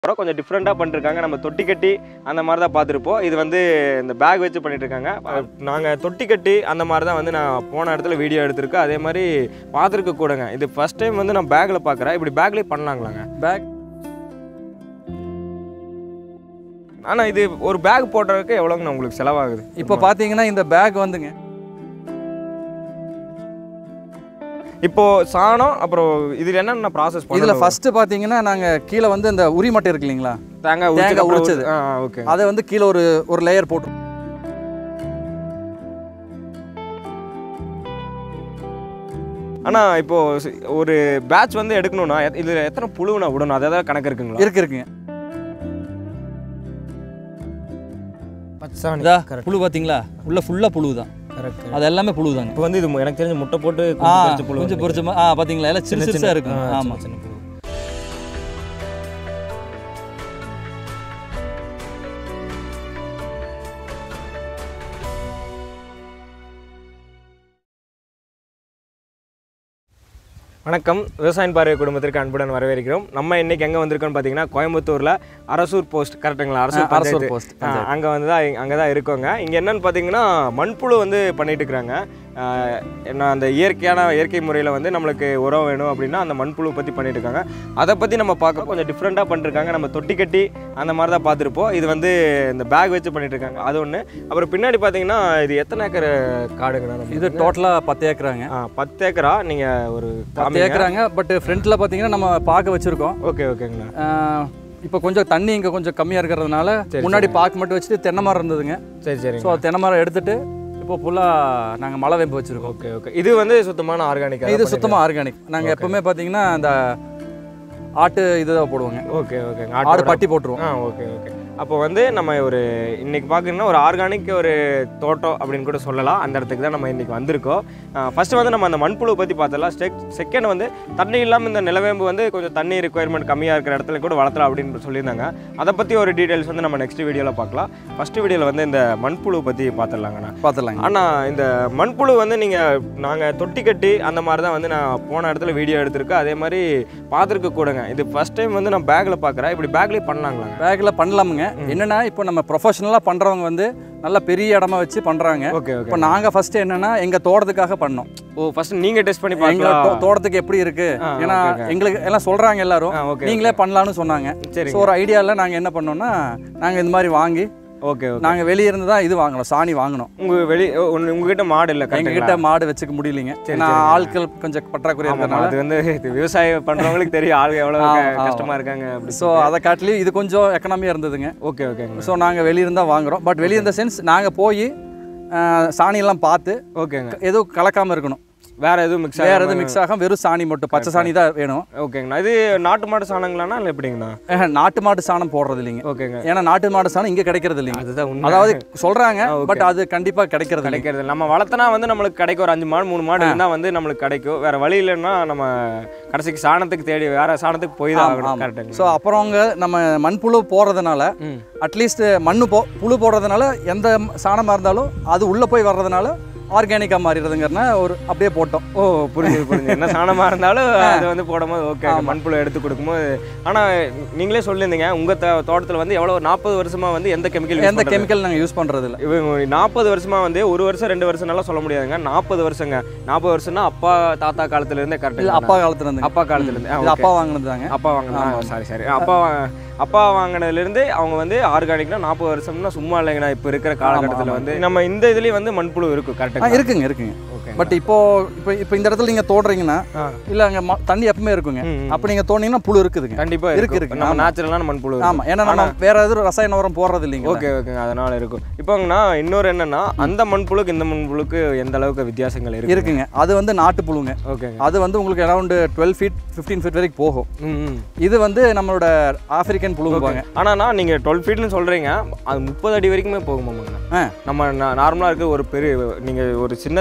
அப்புறம் கொஞ்சம் டிஃப்ரெண்ட்டாக பண்ணிருக்காங்க நம்ம தொட்டி கட்டி அந்த மாதிரி தான் பார்த்துருப்போம் இது வந்து இந்த பேக் வச்சு பண்ணிட்டு இருக்காங்க நாங்கள் தொட்டி கட்டி அந்த மாதிரி தான் வந்து நான் போன இடத்துல வீடியோ எடுத்திருக்கேன் அதே மாதிரி பார்த்துருக்க கூடங்க இது ஃபர்ஸ்ட் டைம் வந்து நான் பேக்கில் பார்க்குறேன் இப்படி பேக்லேயே பண்ணலாங்களாங்க பேக் ஆனால் இது ஒரு பேக் போடுறதுக்கு எவ்வளோங்கண்ணா உங்களுக்கு செலவாகுது இப்போ பார்த்தீங்கன்னா இந்த பேக் வந்துங்க இப்போ சாணம் அப்புறம் இதில் என்னென்ன ப்ராசஸ் இதில் பண்ணல ஃபஸ்ட்டு பார்த்தீங்கன்னா நாங்கள் கீழே வந்து இந்த உரி மட்டை இருக்கு இல்லைங்களா தேங்காய் தேங்காய் உரிச்சது உரிச்சது. ஆ ஓகே அதை வந்து கீழே ஒரு ஒரு லேயர் போட்டு ஆனால் இப்போ சி- ஒரு பேட்ச் வந்து எடுக்கணும்னா எத்- இதுல எத்தனை புழுவுனா விடணும் அதை ஏதாவது கணக்கு இருக்குங்களா இருக்கு இருக்குங்க பச்சாணி இதா புழு பார்த்தீங்களா உள்ள ஃபுல்லாக புழு தான் கரெக்ட் அது எல்லாமே புழு தாங்க இப்போ வந்து இது மு- எனக்கு தெரிஞ்ச முட்டை போட்டு ஆ கொஞ்சம் பொரிச்ச புழு கொஞ்சம் வந்து பொரிச்சமா ஆ பார்த்தீங்களா எல்லாம் சின்ன சிறுசாக இருக்கும் ஆ, சின்ன ஆமாம் சின்ன புழு. வணக்கம் விவசாயம் பார்வை குடும்பத்திற்கு அன்புடன் வரவேற்கிறோம் நம்ம இன்னைக்கு எங்கே வந்திருக்கோம்னு பார்த்தீங்கன்னா கோயம்புத்தூரில் அரசூர் போஸ்ட் கரெக்டுங்களா அரசூர் அரசூர் பஞ்சாயத்து போஸ்ட் ஆ, அங்க வந்து தான் அங்கே தான் இருக்கோங்க இங்கே என்னன்னு பார்த்தீங்கன்னா மண்புழு வந்து பண்ணிட்டு இருக்கிறாங்க ஆ, என்ன அந்த இயற்கையான இயற்கை முறையில் வந்து நம்மளுக்கு உரம் வேணும் அப்படின்னா அந்த மண்புழு பற்றி பண்ணிட்டு இருக்காங்க அதை பற்றி நம்ம பார்க்க கொஞ்சம் டிஃப்ரெண்ட்டாக பண்ணிருக்காங்க நம்ம தொட்டி கட்டி அந்த மாதிரி தான் பார்த்துருப்போம் இது வந்து இந்த பேக் வச்சு பண்ணிட்டு இருக்காங்க அது ஒன்று அப்புறம் பின்னாடி பார்த்தீங்கன்னா இது எத்தனை ஏக்கர் காடுங்கண்ணா நம்ம இது டோட்டலாக பத்து ஏக்கராங்க ஆ, பத்து ஏக்கரா நீங்கள் ஒரு பத்து ஏக்கராங்க பட் ஃப்ரண்ட்டில் பார்த்தீங்கன்னா நம்ம பார்க்க வச்சுருக்கோம் ஓகே ஓகேங்கண்ணா இப்போ கொஞ்சம் தண்ணி இங்கே கொஞ்சம் கம்மியாக இருக்கிறதுனால சரி, முன்னாடி பார்க் மட்டும் வச்சுட்டு தென்னை மரம் இருந்ததுங்க சரி சரிங்க ஸோ தென்னை மரம் எடுத்துட்டு இப்போ ஃபுல்லாக நாங்கள் மழை வேம்பு வச்சுருக்கோம் ஓகே ஓகே இது வந்து சுத்தமான ஆர்கானிக் இது சுத்தமாக ஆர்கானிக் நாங்கள் எப்பவுமே பார்த்தீங்கன்னா அந்த ஆட்டு இதுதான் போடுவோங்க ஓகே ஓகேங்க ஆடு ஆட்டோட பட்டி போட்டுருவோம் ஆ ஓகே ஓகே அப்போ வந்து நம்ம ஒரு இன்னைக்கு பார்க்கணும்னா ஒரு ஆர்கானிக் ஒரு தோட்டம் அப்படின்னு கூட சொல்லலாம் அந்த இடத்துக்கு தான் நம்ம இன்னைக்கு வந்திருக்கோம் ஃபர்ஸ்ட் வந்து நம்ம அந்த மண்புழு பற்றி பார்த்தலாம் ஸ்டெக் செகண்ட் வந்து தண்ணி இல்லாமல் இந்த நிலவேம்பு வந்து கொஞ்சம் தண்ணி ரெக்குயர்மெண்ட் கம்மியாக இருக்கிற இடத்துல கூட வளர்த்தலாம் அப்படின்னு சொல்லியிருந்தாங்க அதை பற்றி ஒரு டீட்டெயில்ஸ் வந்து நம்ம நெக்ஸ்ட் வீடியோவில் பார்க்கலாம் ஃபர்ஸ்ட் வீடியோவில் வந்து இந்த மண்புழு பற்றி பார்த்துடலாங்கண்ணா பார்த்துலாங்க ஆனால் இந்த மண்புழு வந்து நீங்கள் நாங்கள் தொட்டி கட்டி அந்த மாதிரி தான் வந்து நான் போன இடத்துல வீடியோ எடுத்திருக்கேன் அதே மாதிரி பார்த்துருக்க கூடங்க இது ஃபர்ஸ்ட் டைம் வந்து நான் பேக்கில் பார்க்குறேன் இப்படி பேக்லேயே பண்ணலாங்களாங்க பேக்கில் பண்ணலாமுங்க என்னன்னா இப்போ நம்ம ப்ரொஃபஷனலாக பண்ணுறவங்க வந்து நல்ல பெரிய இடமா வச்சு பண்ணுறாங்க ஓகே ஓகே இப்போ நாங்கள் ஃபஸ்ட்டு என்னன்னா எங்கள் தோட்டத்துக்காக பண்ணோம் ஓ ஃபர்ஸ்ட் நீங்கள் டெஸ்ட் பண்ணி எங்க பார்க்கலாம் தோ- தோட்டத்துக்கு எப்படி இருக்கு ஆ, ஏன்னா okay, okay. எங்களுக்கு எல்லாம் சொல்றாங்க எல்லாரும் ஆ ஓகே நீங்களே பண்ணலாம்னு சொன்னாங்க சரி ஸோ ஒரு ஐடியாவில் நாங்கள் என்ன பண்ணோம்னா நாங்கள் இந்த மாதிரி வாங்கி ஓகே ஓகே நாங்கள் வெளியே இருந்து தான் இது வாங்கினோம் சாணி வாங்கினோம் உங்க வெளி ஓ, உங்க- உங்ககிட்ட மாடு இல்லை எங்ககிட்ட மாடு வச்சுக்க முடியலைங்க சரி, ஏன்னா சரிங்க. ஆட்கள் கொஞ்சம் பற்றாக்குறை இருக்கிறதுனால அது வந்து இது விவசாயம் பண்றவங்களுக்கு தெரியும் ஆளுங்க எவ்வளவு ஆமா, க- ஆமா. கஷ்டமா இருக்காங்க அப்படி ஸோ அதை காட்டிலையும் இது கொஞ்சம் எக்கனாமியாக இருந்ததுங்க ஓகே ஓகேங்க ஸோ நாங்கள் வெளியிருந்து தான் வாங்குறோம் பட் வெளியே இந்த சென்ஸ் நாங்கள் போய் சாணியெல்லாம் பார்த்து ஓகேங்க எதுவும் கலக்காமல் இருக்கணும் வேற எதுவும் மிக்ஸ் வேற எதுவும் மிக்ஸ் ஆகாம வெறும் சாணி மட்டும் பச்சை சாணி தான் வேணும் ஓகேங்கண்ணா இது நாட்டு மாடு சாணங்களாண்ணா இல்லை எப்படிங்கண்ணா ஆஹ், நாட்டு மாட்டு சாணம் போடுறது இல்லைங்க ஓகேங்க ஏன்னா நாட்டு மாடு சாணம் இங்கே கிடைக்கிறது இல்லைங்க அதுதான் உண்மை அதாவது சொல்றாங்க ஆ, okay. பட் அது கண்டிப்பா கிடைக்கிறது இல்லைங்க கிடைக்கிறது நம்ம வளர்த்தனா வந்து நம்மளுக்கு கிடைக்கும் ஒரு அஞ்சு மாடு மூணு மாடு இருந்தா வந்து நம்மளுக்கு கிடைக்கும் வேற வழி இல்லைன்னா நம்ம கடைசிக்கு சாணத்துக்கு தேடி வேற சாணத்துக்கு போய் தான் ஆகணும் கரெக்டுங்க ஸோ அப்புறங்க நம்ம மண்புழு போடுறதுனால ம் அட்லீஸ்ட் மண்ணு போ புழு போடுறதுனால எந்த சாணமாக இருந்தாலும் அது உள்ளே போய் வர்றதுனால ஆர்கானிக்காக மாறிடுறதுங்கிறனா ஒரு அப்படியே போட்டோம் ஓ புரிஞ்சுது புரிஞ்சுது என்ன சாணமா இருந்தாலும் அது வந்து போடும்போது ஓகே மண்புழு எடுத்து கொடுக்கும்போது ஆனா நீங்களே சொல்லியிருந்தீங்க உங்க தோ- தோட்டத்துல வந்து எவ்வளவு நாற்பது வருஷமா வந்து எந்த கெமிக்கல் எந்த கெமிக்கல் நாங்கள் யூஸ் பண்ணுறது இல்லை இவங்க நாற்பது வருஷமா வந்து ஒரு வருஷம் ரெண்டு வருஷம்னால சொல்ல முடியாதுங்க நாற்பது வருஷங்க நாற்பது வருஷம்னா அப்பா தாத்தா காலத்துல இருந்தே இல்லை கரெக்ட் அப்பா காலத்துல இருந்து அப்பா காலத்துல இருந்து இது அப்பா வாங்கினது தாங்க அப்பா வாங்கினா சாரி சாரி அப்பா வா- அப்பா வாங்கினதுல இருந்து அவங்க வந்து ஆர்கானிக்னா நாற்பது வருஷம்னா சும்மா இல்லைங்கண்ணா இப்போ இருக்கிற காலகட்டத்தில் வந்து நம்ம இந்த இதுலயும் வந்து மண்புழு இருக்கும் ஆ கரெக்டாக இருக்குங்க இருக்குங்க ஓகே பட் இப்போ இப்போ இப்போ இந்த இடத்துல நீங்கள் தோடுறீங்கன்னா ஆ. இல்லை அங்கே தண்ணி எப்பவுமே இருக்குங்க ம், ம். அப்போ நீங்கள் தோண்டிங்கன்னா புழு இருக்குதுங்க கண்டிப்பா இருக்கு, இருக்கு இருக்கு. நம்ம ஆமா. நேச்சுரலான மண்புழு இருக்கும். ஆமாம் ஏன்னா நம்ம வேற எதுவும் ரசாயன உரம் போடுறது இல்லைங்க ஓகே ஓகேங்க அதனால இருக்கும் இப்போங்கண்ணா இன்னொரு என்னன்னா அந்த மண்புழுக்கு இந்த மண்புழுக்கு எந்த அளவுக்கு வித்தியாசங்கள் இருக்கு இருக்குங்க அது வந்து நாட்டு புழுங்க ஓகேங்க அது வந்து உங்களுக்கு around twelve feet fifteen feet வரைக்கும் போகும் ம் ம். இது வந்து நம்மளோட ஆப்பிரிக்கன் புழுங்குவாங்க ஆனாண்ணா நீங்க டுவெல் ஃபீட்னு சொல்றீங்க அது முப்பது அடி வரைக்குமே போகுமாங்கண்ணா ஆ நம்ம நார்மலாக இருக்க ஒரு பெரிய நீங்க ஒரு சின்ன சைஸ் வரைக்கும்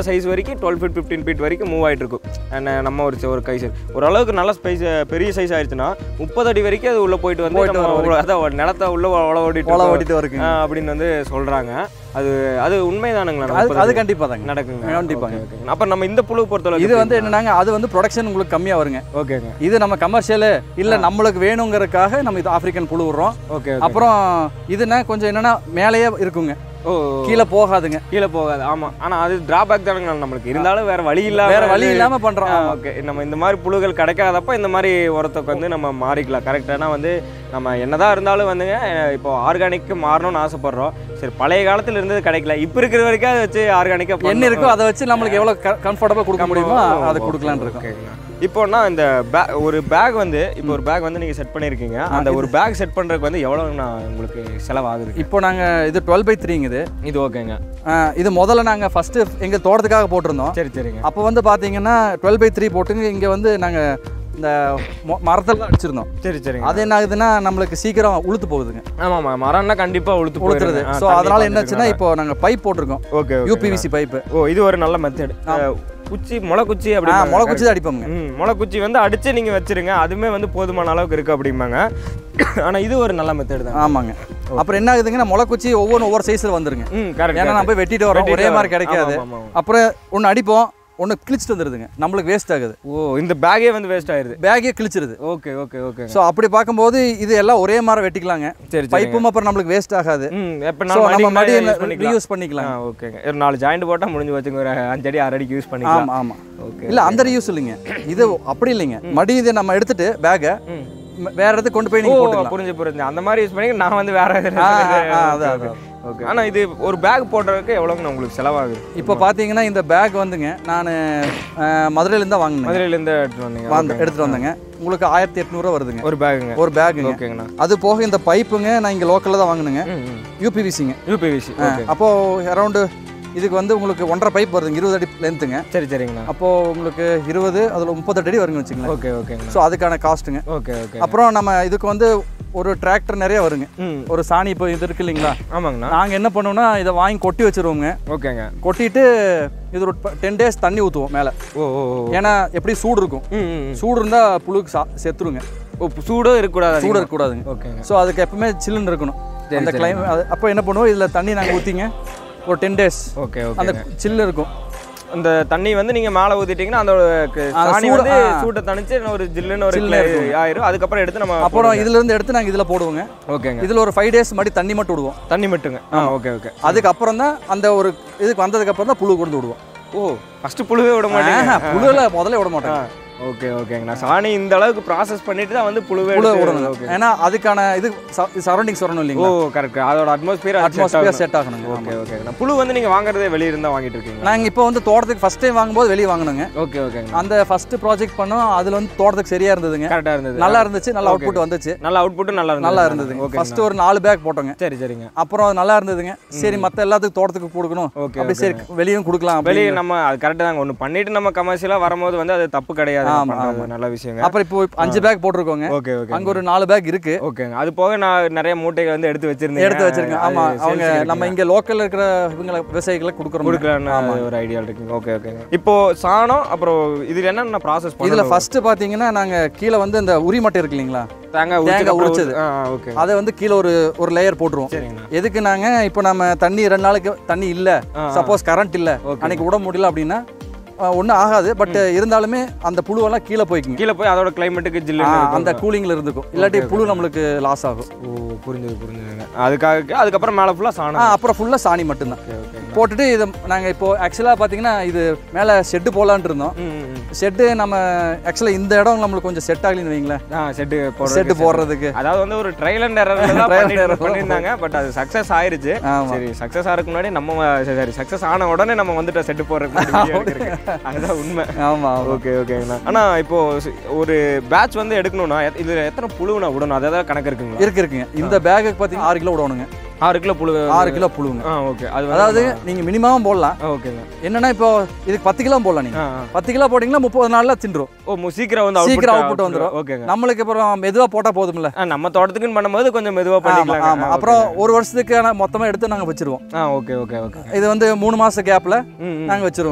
வரைக்கும் டுவெல் ஃபீட் ஃபிஃப்டீன் ஃபீட் வரைக்கும் மூவ் ஆகிட்டு இருக்கும் And நம்ம ஒரு ஒரு கை சைஸ் ஓரளவுக்கு நல்ல ஸ்பைஸ் பெரிய சைஸ் ஆயிடுச்சுன்னா முப்பது அடி வரைக்கும் அது உள்ளே போயிட்டு வந்து போயிட்டு நம்ம வர உள்ள- அதான் நிலத்தை உள்ள உழ ஓடிட்டு ஓலை இருக்கும். ஓட்டிட்டு வருங்க ஆ, அப்படின்னு வந்து சொல்கிறாங்க அது அது உண்மைதானுங்களா அது 30 அது அடி? கண்டிப்பாக தாங்க நடக்குங்க கண்டிப்பாங்க. Okay, okay. அப்ப நம்ம இந்த புழு பொறுத்தளவுக்கு இது வந்து என்னன்னாங்க அது வந்து ப்ரொடக்ஷன் உங்களுக்கு கம்மியாக வருங்க ஓகேங்க இது நம்ம கமர்ஷியலு இல்லை நம்மளுக்கு வேணுங்கிறதுக்காக நம்ம இது ஆப்பிரிக்கன் புழு விடுறோம் ஓகே அப்புறம் இதுனா கொஞ்சம் என்னன்னா மேலேயே இருக்குங்க ஓ கீழே போகாதுங்க கீழே போகாது ஆமா ஆனா அது டிராபேக் தானுங்க நம்மளுக்கு இருந்தாலும் வேற வழி இல்லாம வேற வழி இல்லாம பண்றோம் ஆமா. ஓகே நம்ம இந்த மாதிரி புழுகள் கிடைக்காதப்ப இந்த மாதிரி உரத்துக்கு வந்து நம்ம மாறிக்கலாம் கரெக்டானா வந்து நம்ம என்னதான் இருந்தாலும் வந்துங்க அஹ் இப்போ ஆர்கானிக்கு மாறணும்னு ஆசைப்படுறோம் சரி பழைய காலத்துல இருந்தது கிடைக்கல இப்போ இருக்கிற வரைக்கும் அதை வச்சு ஆர்கானிக்கா என்ன இருக்கோ அதை வச்சு நம்மளுக்கு எவ்வளோ கம்ஃபர்டபுள் கொடுக்க முடியுமோ அதை கொடுக்கலான்னு இருக்கோம் ஓகேங்கண்ணா இப்போனா இந்த பே ஒரு பேக் வந்து இப்போ ஒரு பேக் வந்து நீங்க செட் பண்ணிருக்கீங்க அந்த ஒரு பேக் செட் பண்றதுக்கு வந்து எவ்வளவுண்ணா உங்களுக்கு செலவாகுது இப்போ நாங்கள் இது டுவெல் பை த்ரீங்க இது இது ஓகேங்க ஆஹ் இது முதல்ல நாங்கள் ஃபஸ்ட்டு எங்கள் தோட்டத்துக்காக போட்டிருந்தோம் சரி சரிங்க அப்போ வந்து பார்த்தீங்கன்னா டுவெல் பை த்ரீ போட்டுங்க இங்கே வந்து நாங்கள் இந்த மொ- மரத்தில் அடிச்சிருந்தோம் சரி சரிங்க அது என்ன ஆகுதுன்னா நம்மளுக்கு சீக்கிரம் உளுத்து போகுதுங்க ஆமாமா மரம்னா கண்டிப்பா உளுத்து உளுத்துறது ஸோ அதனால என்னாச்சுன்னா இப்போ நாங்கள் பைப் போட்டிருக்கோம் ஓகே யூபிவிசி பைப்பு ஓ இது ஒரு நல்ல மெத்தட் குச்சி முளைக்குச்சி ஆ அப்படி முளை குச்சி தான் அடிப்போங்க ம் முளைக்குச்சி வந்து அடிச்சு நீங்க வச்சிருங்க அதுமே வந்து போதுமான அளவுக்கு இருக்கு அப்படிம்பாங்க ஆனா இது ஒரு நல்ல மெத்தட் தான் ஆமாங்க அப்புறம் என்ன ஆகுதுங்கன்னா முளை குச்சி ஒவ்வொன்றும் ஒவ்வொரு சைஸில் வந்துருங்க ம் கரெக்ட் ஏன்னா நம்ம போய் வெட்டிட்டு வரோம் ஒரே மாதிரி கிடைக்காது அப்புறம் ஒன்று அடிப்போம் ஒன்று கிழிச்சிட்டு வந்துடுதுங்க நம்மளுக்கு வேஸ்ட் ஆகுது ஓ இந்த பேக்கே வந்து வேஸ்ட் ஆயிருது பேக்கே கிழிச்சிருது ஓகே ஓகே ஓகே ஸோ அப்படி பார்க்கும்போது இது எல்லாம் ஒரே மாதிரி வெட்டிக்கலாங்க சரி சரி பைப்பும் அப்புறம் நம்மளுக்கு வேஸ்ட் ஆகாது ம் எப்ப ஸோ நம்ம நான் மறுபடியும் யூஸ் பண்ணிக்கலாம் ரீயூஸ் பண்ணிக்கலாம் ஆ ஓகேங்க ஒரு நாலு ஜாயிண்ட் போட்டா முடிஞ்சு வச்சுங்க ஒரு அஞ்சு அடி ஆறு அடிக்கு யூஸ் பண்ணிக்கலாம் ஆமாம் ஆமாம் ஓகே இல்லை அந்த ரீயூஸ் இல்லைங்க இது அப்படி இல்லைங்க மறுபடியும் இதை நம்ம எடுத்துட்டு பேக்கை ம். வேற இடத்துக்கு கொண்டு போய் ஓ நீங்கள் போட்டுக்கலாம் புரிஞ்சு புரிஞ்சு அந்த மாதிரி யூஸ் பண்ணி நான் வந்து வேற ஆ, ஆ, அதான், அதான். ஓகே ஆனா இது ஒரு பேக் போடுறதுக்கு எவ்வளவுங்க உங்களுக்கு செலவாகுது இப்போ பார்த்தீங்கன்னா இந்த பேக் வந்துங்க நான் மதுரையிலேருந்து தான் வாங்கினேன் மதுரையில இருந்து எடுத்துட்டு வந்தீங்க வந்து எடுத்துகிட்டு வந்தேங்க உங்களுக்கு ஆயிரத்தி எட்நூறுவா வருதுங்க ஒரு பேக்குங்க ஒரு பேக்குங்க ஓகேங்கண்ணா அது போக இந்த பைப்புங்க நான் இங்கே லோக்கலில் தான் வாங்கினேங்க ம் ம் யூபிவிசிங்க யூபிவிசி ஓகே அப்போது அரௌண்டு இதுக்கு வந்து உங்களுக்கு ஒன்றரை பைப் வருதுங்க இருபது அடி லென்த்துங்க சரி சரிங்கண்ணா அப்போது உங்களுக்கு இருபது அதில் முப்பத்தெட்டு அடி வருங்க வச்சுங்களேன் ஓகே ஓகேங்கண்ணா ஸோ அதுக்கான காஸ்ட்டுங்க ஓகே ஓகே அப்புறம் நம்ம இதுக்கு வந்து ஒரு டிராக்டர் நிறைய வருங்க ம் ஒரு சாணி இப்போ இது இருக்கு இல்லைங்களா ஆமாங்கண்ணா நாங்கள் என்ன பண்ணுவோம்னா இதை வாங்கி கொட்டி வச்சிருவோங்க ஓகேங்க கொட்டிட்டு இது ஒரு டென் டேஸ் தண்ணி ஊற்றுவோம் மேலே ஓ ஓ ஓ ஏன்னா எப்படி சூடு இருக்கும் ம் ம் ம். சூடு இருந்தால் புழுக்கு சா செத்துருங்க ஓ சூடும் இருக்கக்கூடாது சூடு இருக்கக்கூடாதுங்க ஓகேங்க ஸோ அதுக்கு எப்பவுமே சில்லுன்னு இருக்கணும் சரி, அந்த சரி. கிளைம் அப்போ என்ன பண்ணுவோம் இதில் தண்ணி நாங்கள் ஊற்றிங்க ஒரு டென் டேஸ் ஓகே அந்த ஓகே சில்லு இருக்கும் அந்த தண்ணி வந்து நீங்க மேல ஊத்திட்டீங்கன்னா அந்த க- அது சாணி சூடு- வந்து ஆ. சூட்டை தணிச்சு இன்னும் ஒரு ஜில்லுன்னு ஒரு ஜில்லுன்னு கிளை இருக்கும். ஆயிரும் அதுக்கப்புறம் எடுத்து நம்ம அப்புறம் இதுல இருந்து எடுத்து நாங்கள் இதில் போடுவோங்க ஓகேங்க இதில் ஒரு ஃபைவ் டேஸ் மறுபடி தண்ணி மட்டும் விடுவோம் தண்ணி மட்டுங்க ஆ ஓகே ஓகே அதுக்கப்புறம் தான் அந்த ஒரு இதுக்கு வந்ததுக்கு அப்புறம் தான் புழு கொண்டு விடுவோம் ஓ ஃபர்ஸ்ட் புழுவே விட மாட்டேங்க ஆஹா, புழுல முதல்ல விட மாட்டோம் ஓகே ஓகேங்கண்ணா சாணி இந்த அளவுக்கு ப்ராசஸ் பண்ணிட்டு தான் வந்து புழுவே புழு எடுத்து- விடணும் ஓகே ஏன்னா அதுக்கான இது சரௌண்டிங்ஸ் வரணும் ஓ இல்லைங்களா கரெக்ட் அதோட அட்மாஸ்பியர் அட்மாஸ்பியர் செட் ஆகணுங்க ஓகே ஓகேங்கண்ணா புழு வந்து நீங்க வாங்குறதே வெளிய இருந்தா வாங்கிட்டு இருக்கீங்க நாங்கள் இப்போ வந்து தோட்டத்துக்கு ஃபர்ஸ்ட் டைம் வாங்கும்போது வெளியே வாங்கினோங்க ஓகே ஓகேங்கண்ணா அந்த ஃபர்ஸ்ட் ப்ராஜெக்ட் பண்ணோம் அதுல வந்து தோட்டத்துக்கு சரியா இருந்ததுங்க கரெக்டா இருந்தது நல்லா இருந்துச்சு நல்ல அவுட்புட் வந்துச்சு நல்ல அவுட்புட்டும் நல்லா இருந்தது நல்லா இருந்ததுங்க ஓகே ஃபர்ஸ்ட் ஒரு நாலு பேக் போட்டோங்க சரி சரிங்க அப்புறம் அது நல்லா இருந்ததுங்க சரி மத்த எல்லாத்துக்கும் தோட்டத்துக்கு கொடுக்கணும் ஓகே அப்படி சரி வெளியும் கொடுக்கலாம் வெளியே அப்படி நம்ம அது கரெக்டாக தாங்க ஒன்று பண்ணிட்டு நம்ம கமர்ஷியலாக வரும்போது வந்து அது தப்பு கிடையாது ஆமா, பண்றது நல்ல விஷயங்க அப்புறம் இப்போ அஞ்சு பேக் போட்டிருக்கோங்க ஓகே ஓகே அங்க ஒரு நாலு பேக் இருக்கு ஓகேங்க அது போக நான் நிறைய மூட்டைகள் வந்து எடுத்து வச்சிருந்தேன் எடுத்து வச்சிருக்கேன் ஆமா அவங்க நம்ம இங்க லோக்கல்ல இருக்கிற இவங்க விவசாயிகளுக்கு கொடுக்குறோம் கொடுக்கலான்னு ஒரு ஐடியா இருக்குங்க ஓகே ஓகேங்க இப்போ சாணம் அப்புறம் இதுல என்னென்ன ப்ராசஸ் இதுல பண்ணல ஃபர்ஸ்ட் பாத்தீங்கன்னா நாங்க கீழே வந்து இந்த உரி மட்டை இருக்கு இல்லைங்களா தேங்காய் தேங்காய் உரிச்சு உரிச்சது. ஆ ஓகே அதை வந்து கீழே ஒரு ஒரு லேயர் போட்டுருவோம் சரிங்கண்ணா எதுக்கு நாங்க இப்போ நம்ம தண்ணி ரெண்டு நாளைக்கு தண்ணி இல்ல ஆ, ஆ. சப்போஸ் கரண்ட் இல்ல Okay. அன்னைக்கு விட முடியல அப்படின்னா ஒன்றும் ஆகாது பட் இருந்தாலுமே அந்த புழுவெல்லாம் கீழே போய்க்குங்க கீழே போய் அதோட கிளைமேட்டுக்கு ஆ, ஜில்லு அந்த கூலிங்ல இருந்துக்கும் இல்லாட்டி புழு நம்மளுக்கு லாஸ் ஆகும் ஓ புரிஞ்சுது புரிஞ்சுதுங்க அதுக்காக அதுக்கப்புறம் மேலே ஃபுல்லாக ஆ, சாணம் அப்புறம் ஃபுல்லா சாணி மட்டும்தான் ஓகே ஓகே போட்டுட்டு இது நாங்க இப்போ ஆக்சுவலா பாத்தீங்கன்னா இது மேல ஷெட்டு போலான்ட்டு இருந்தோம் ம் ம், ம் ஷெட்டு நம்ம ஆக்சுவலா இந்த இடம் நம்மளுக்கு கொஞ்சம் செட் ஆகலைன்னு வைங்களேன் ஆ செட்டு போடுறது செட்டு போடுறதுக்கு அதாவது வந்து ஒரு ட்ரையல் அண்ட் எரர் தான் Trial and பண்ணிட்டு- error. பண்ணியிருந்தாங்க பட் அது சக்ஸஸ் ஆயிருச்சு ஆமா சரி சக்ஸஸ் ஆகிறதுக்கு முன்னாடி நம்ம சரி சக்ஸஸ் ஆன உடனே நம்ம வந்துட்ட செட்டு போடுறதுக்கு அதுதான் உண்மை ஆமா ஆமா ஓகே ஓகேங்கண்ணா ஆனா இப்போ சி- ஒரு பேட்ச் வந்து எடுக்கணும்னா எத்- இதுல எத்தனை புழுவுனா விடணும் அதை ஏதாவது கணக்கு இருக்குங்களா இருக்கு இருக்குங்க இந்த பேக்குக்கு பாத்தீங்கன்னா ஆறு கிலோ விடணுங்க ஆறு கிலோ புழு ஆறு கிலோ புழுங்க ஆ ஓகே அது வந்து அதாவது நம்ம- நீங்க மினிமம் போடலாம் ஆ, ஓகேங்க என்னன்னா இப்போ இதுக்கு பத்து கிலோ போடலாம் நீங்க ஆ ஆ. பத்து கிலோ போட்டீங்கன்னா முப்பது நாள்ல தின்றும் ஓ மு- சீக்கிரம் வந்து சீக்கிரம் output output வந்துரும். ஓகேங்க நம்மளுக்கு அப்புறம் மெதுவா போட்டா போதும்ல ஆ, நம்ம தோட்டத்துக்குன்னு பண்ணும்போது கொஞ்சம் மெதுவா ஆமா பண்ணிக்கலாம் ஆமா அப்புறம் ஒரு வருஷத்துக்கு ஆனா மொத்தமா எடுத்து நாங்க வச்சிருவோம் ஆ ஓகே ஓகே ஓகே இது வந்து மூணு மாச கேப்ல ம் ம். நாங்க வச்சிருவோங்க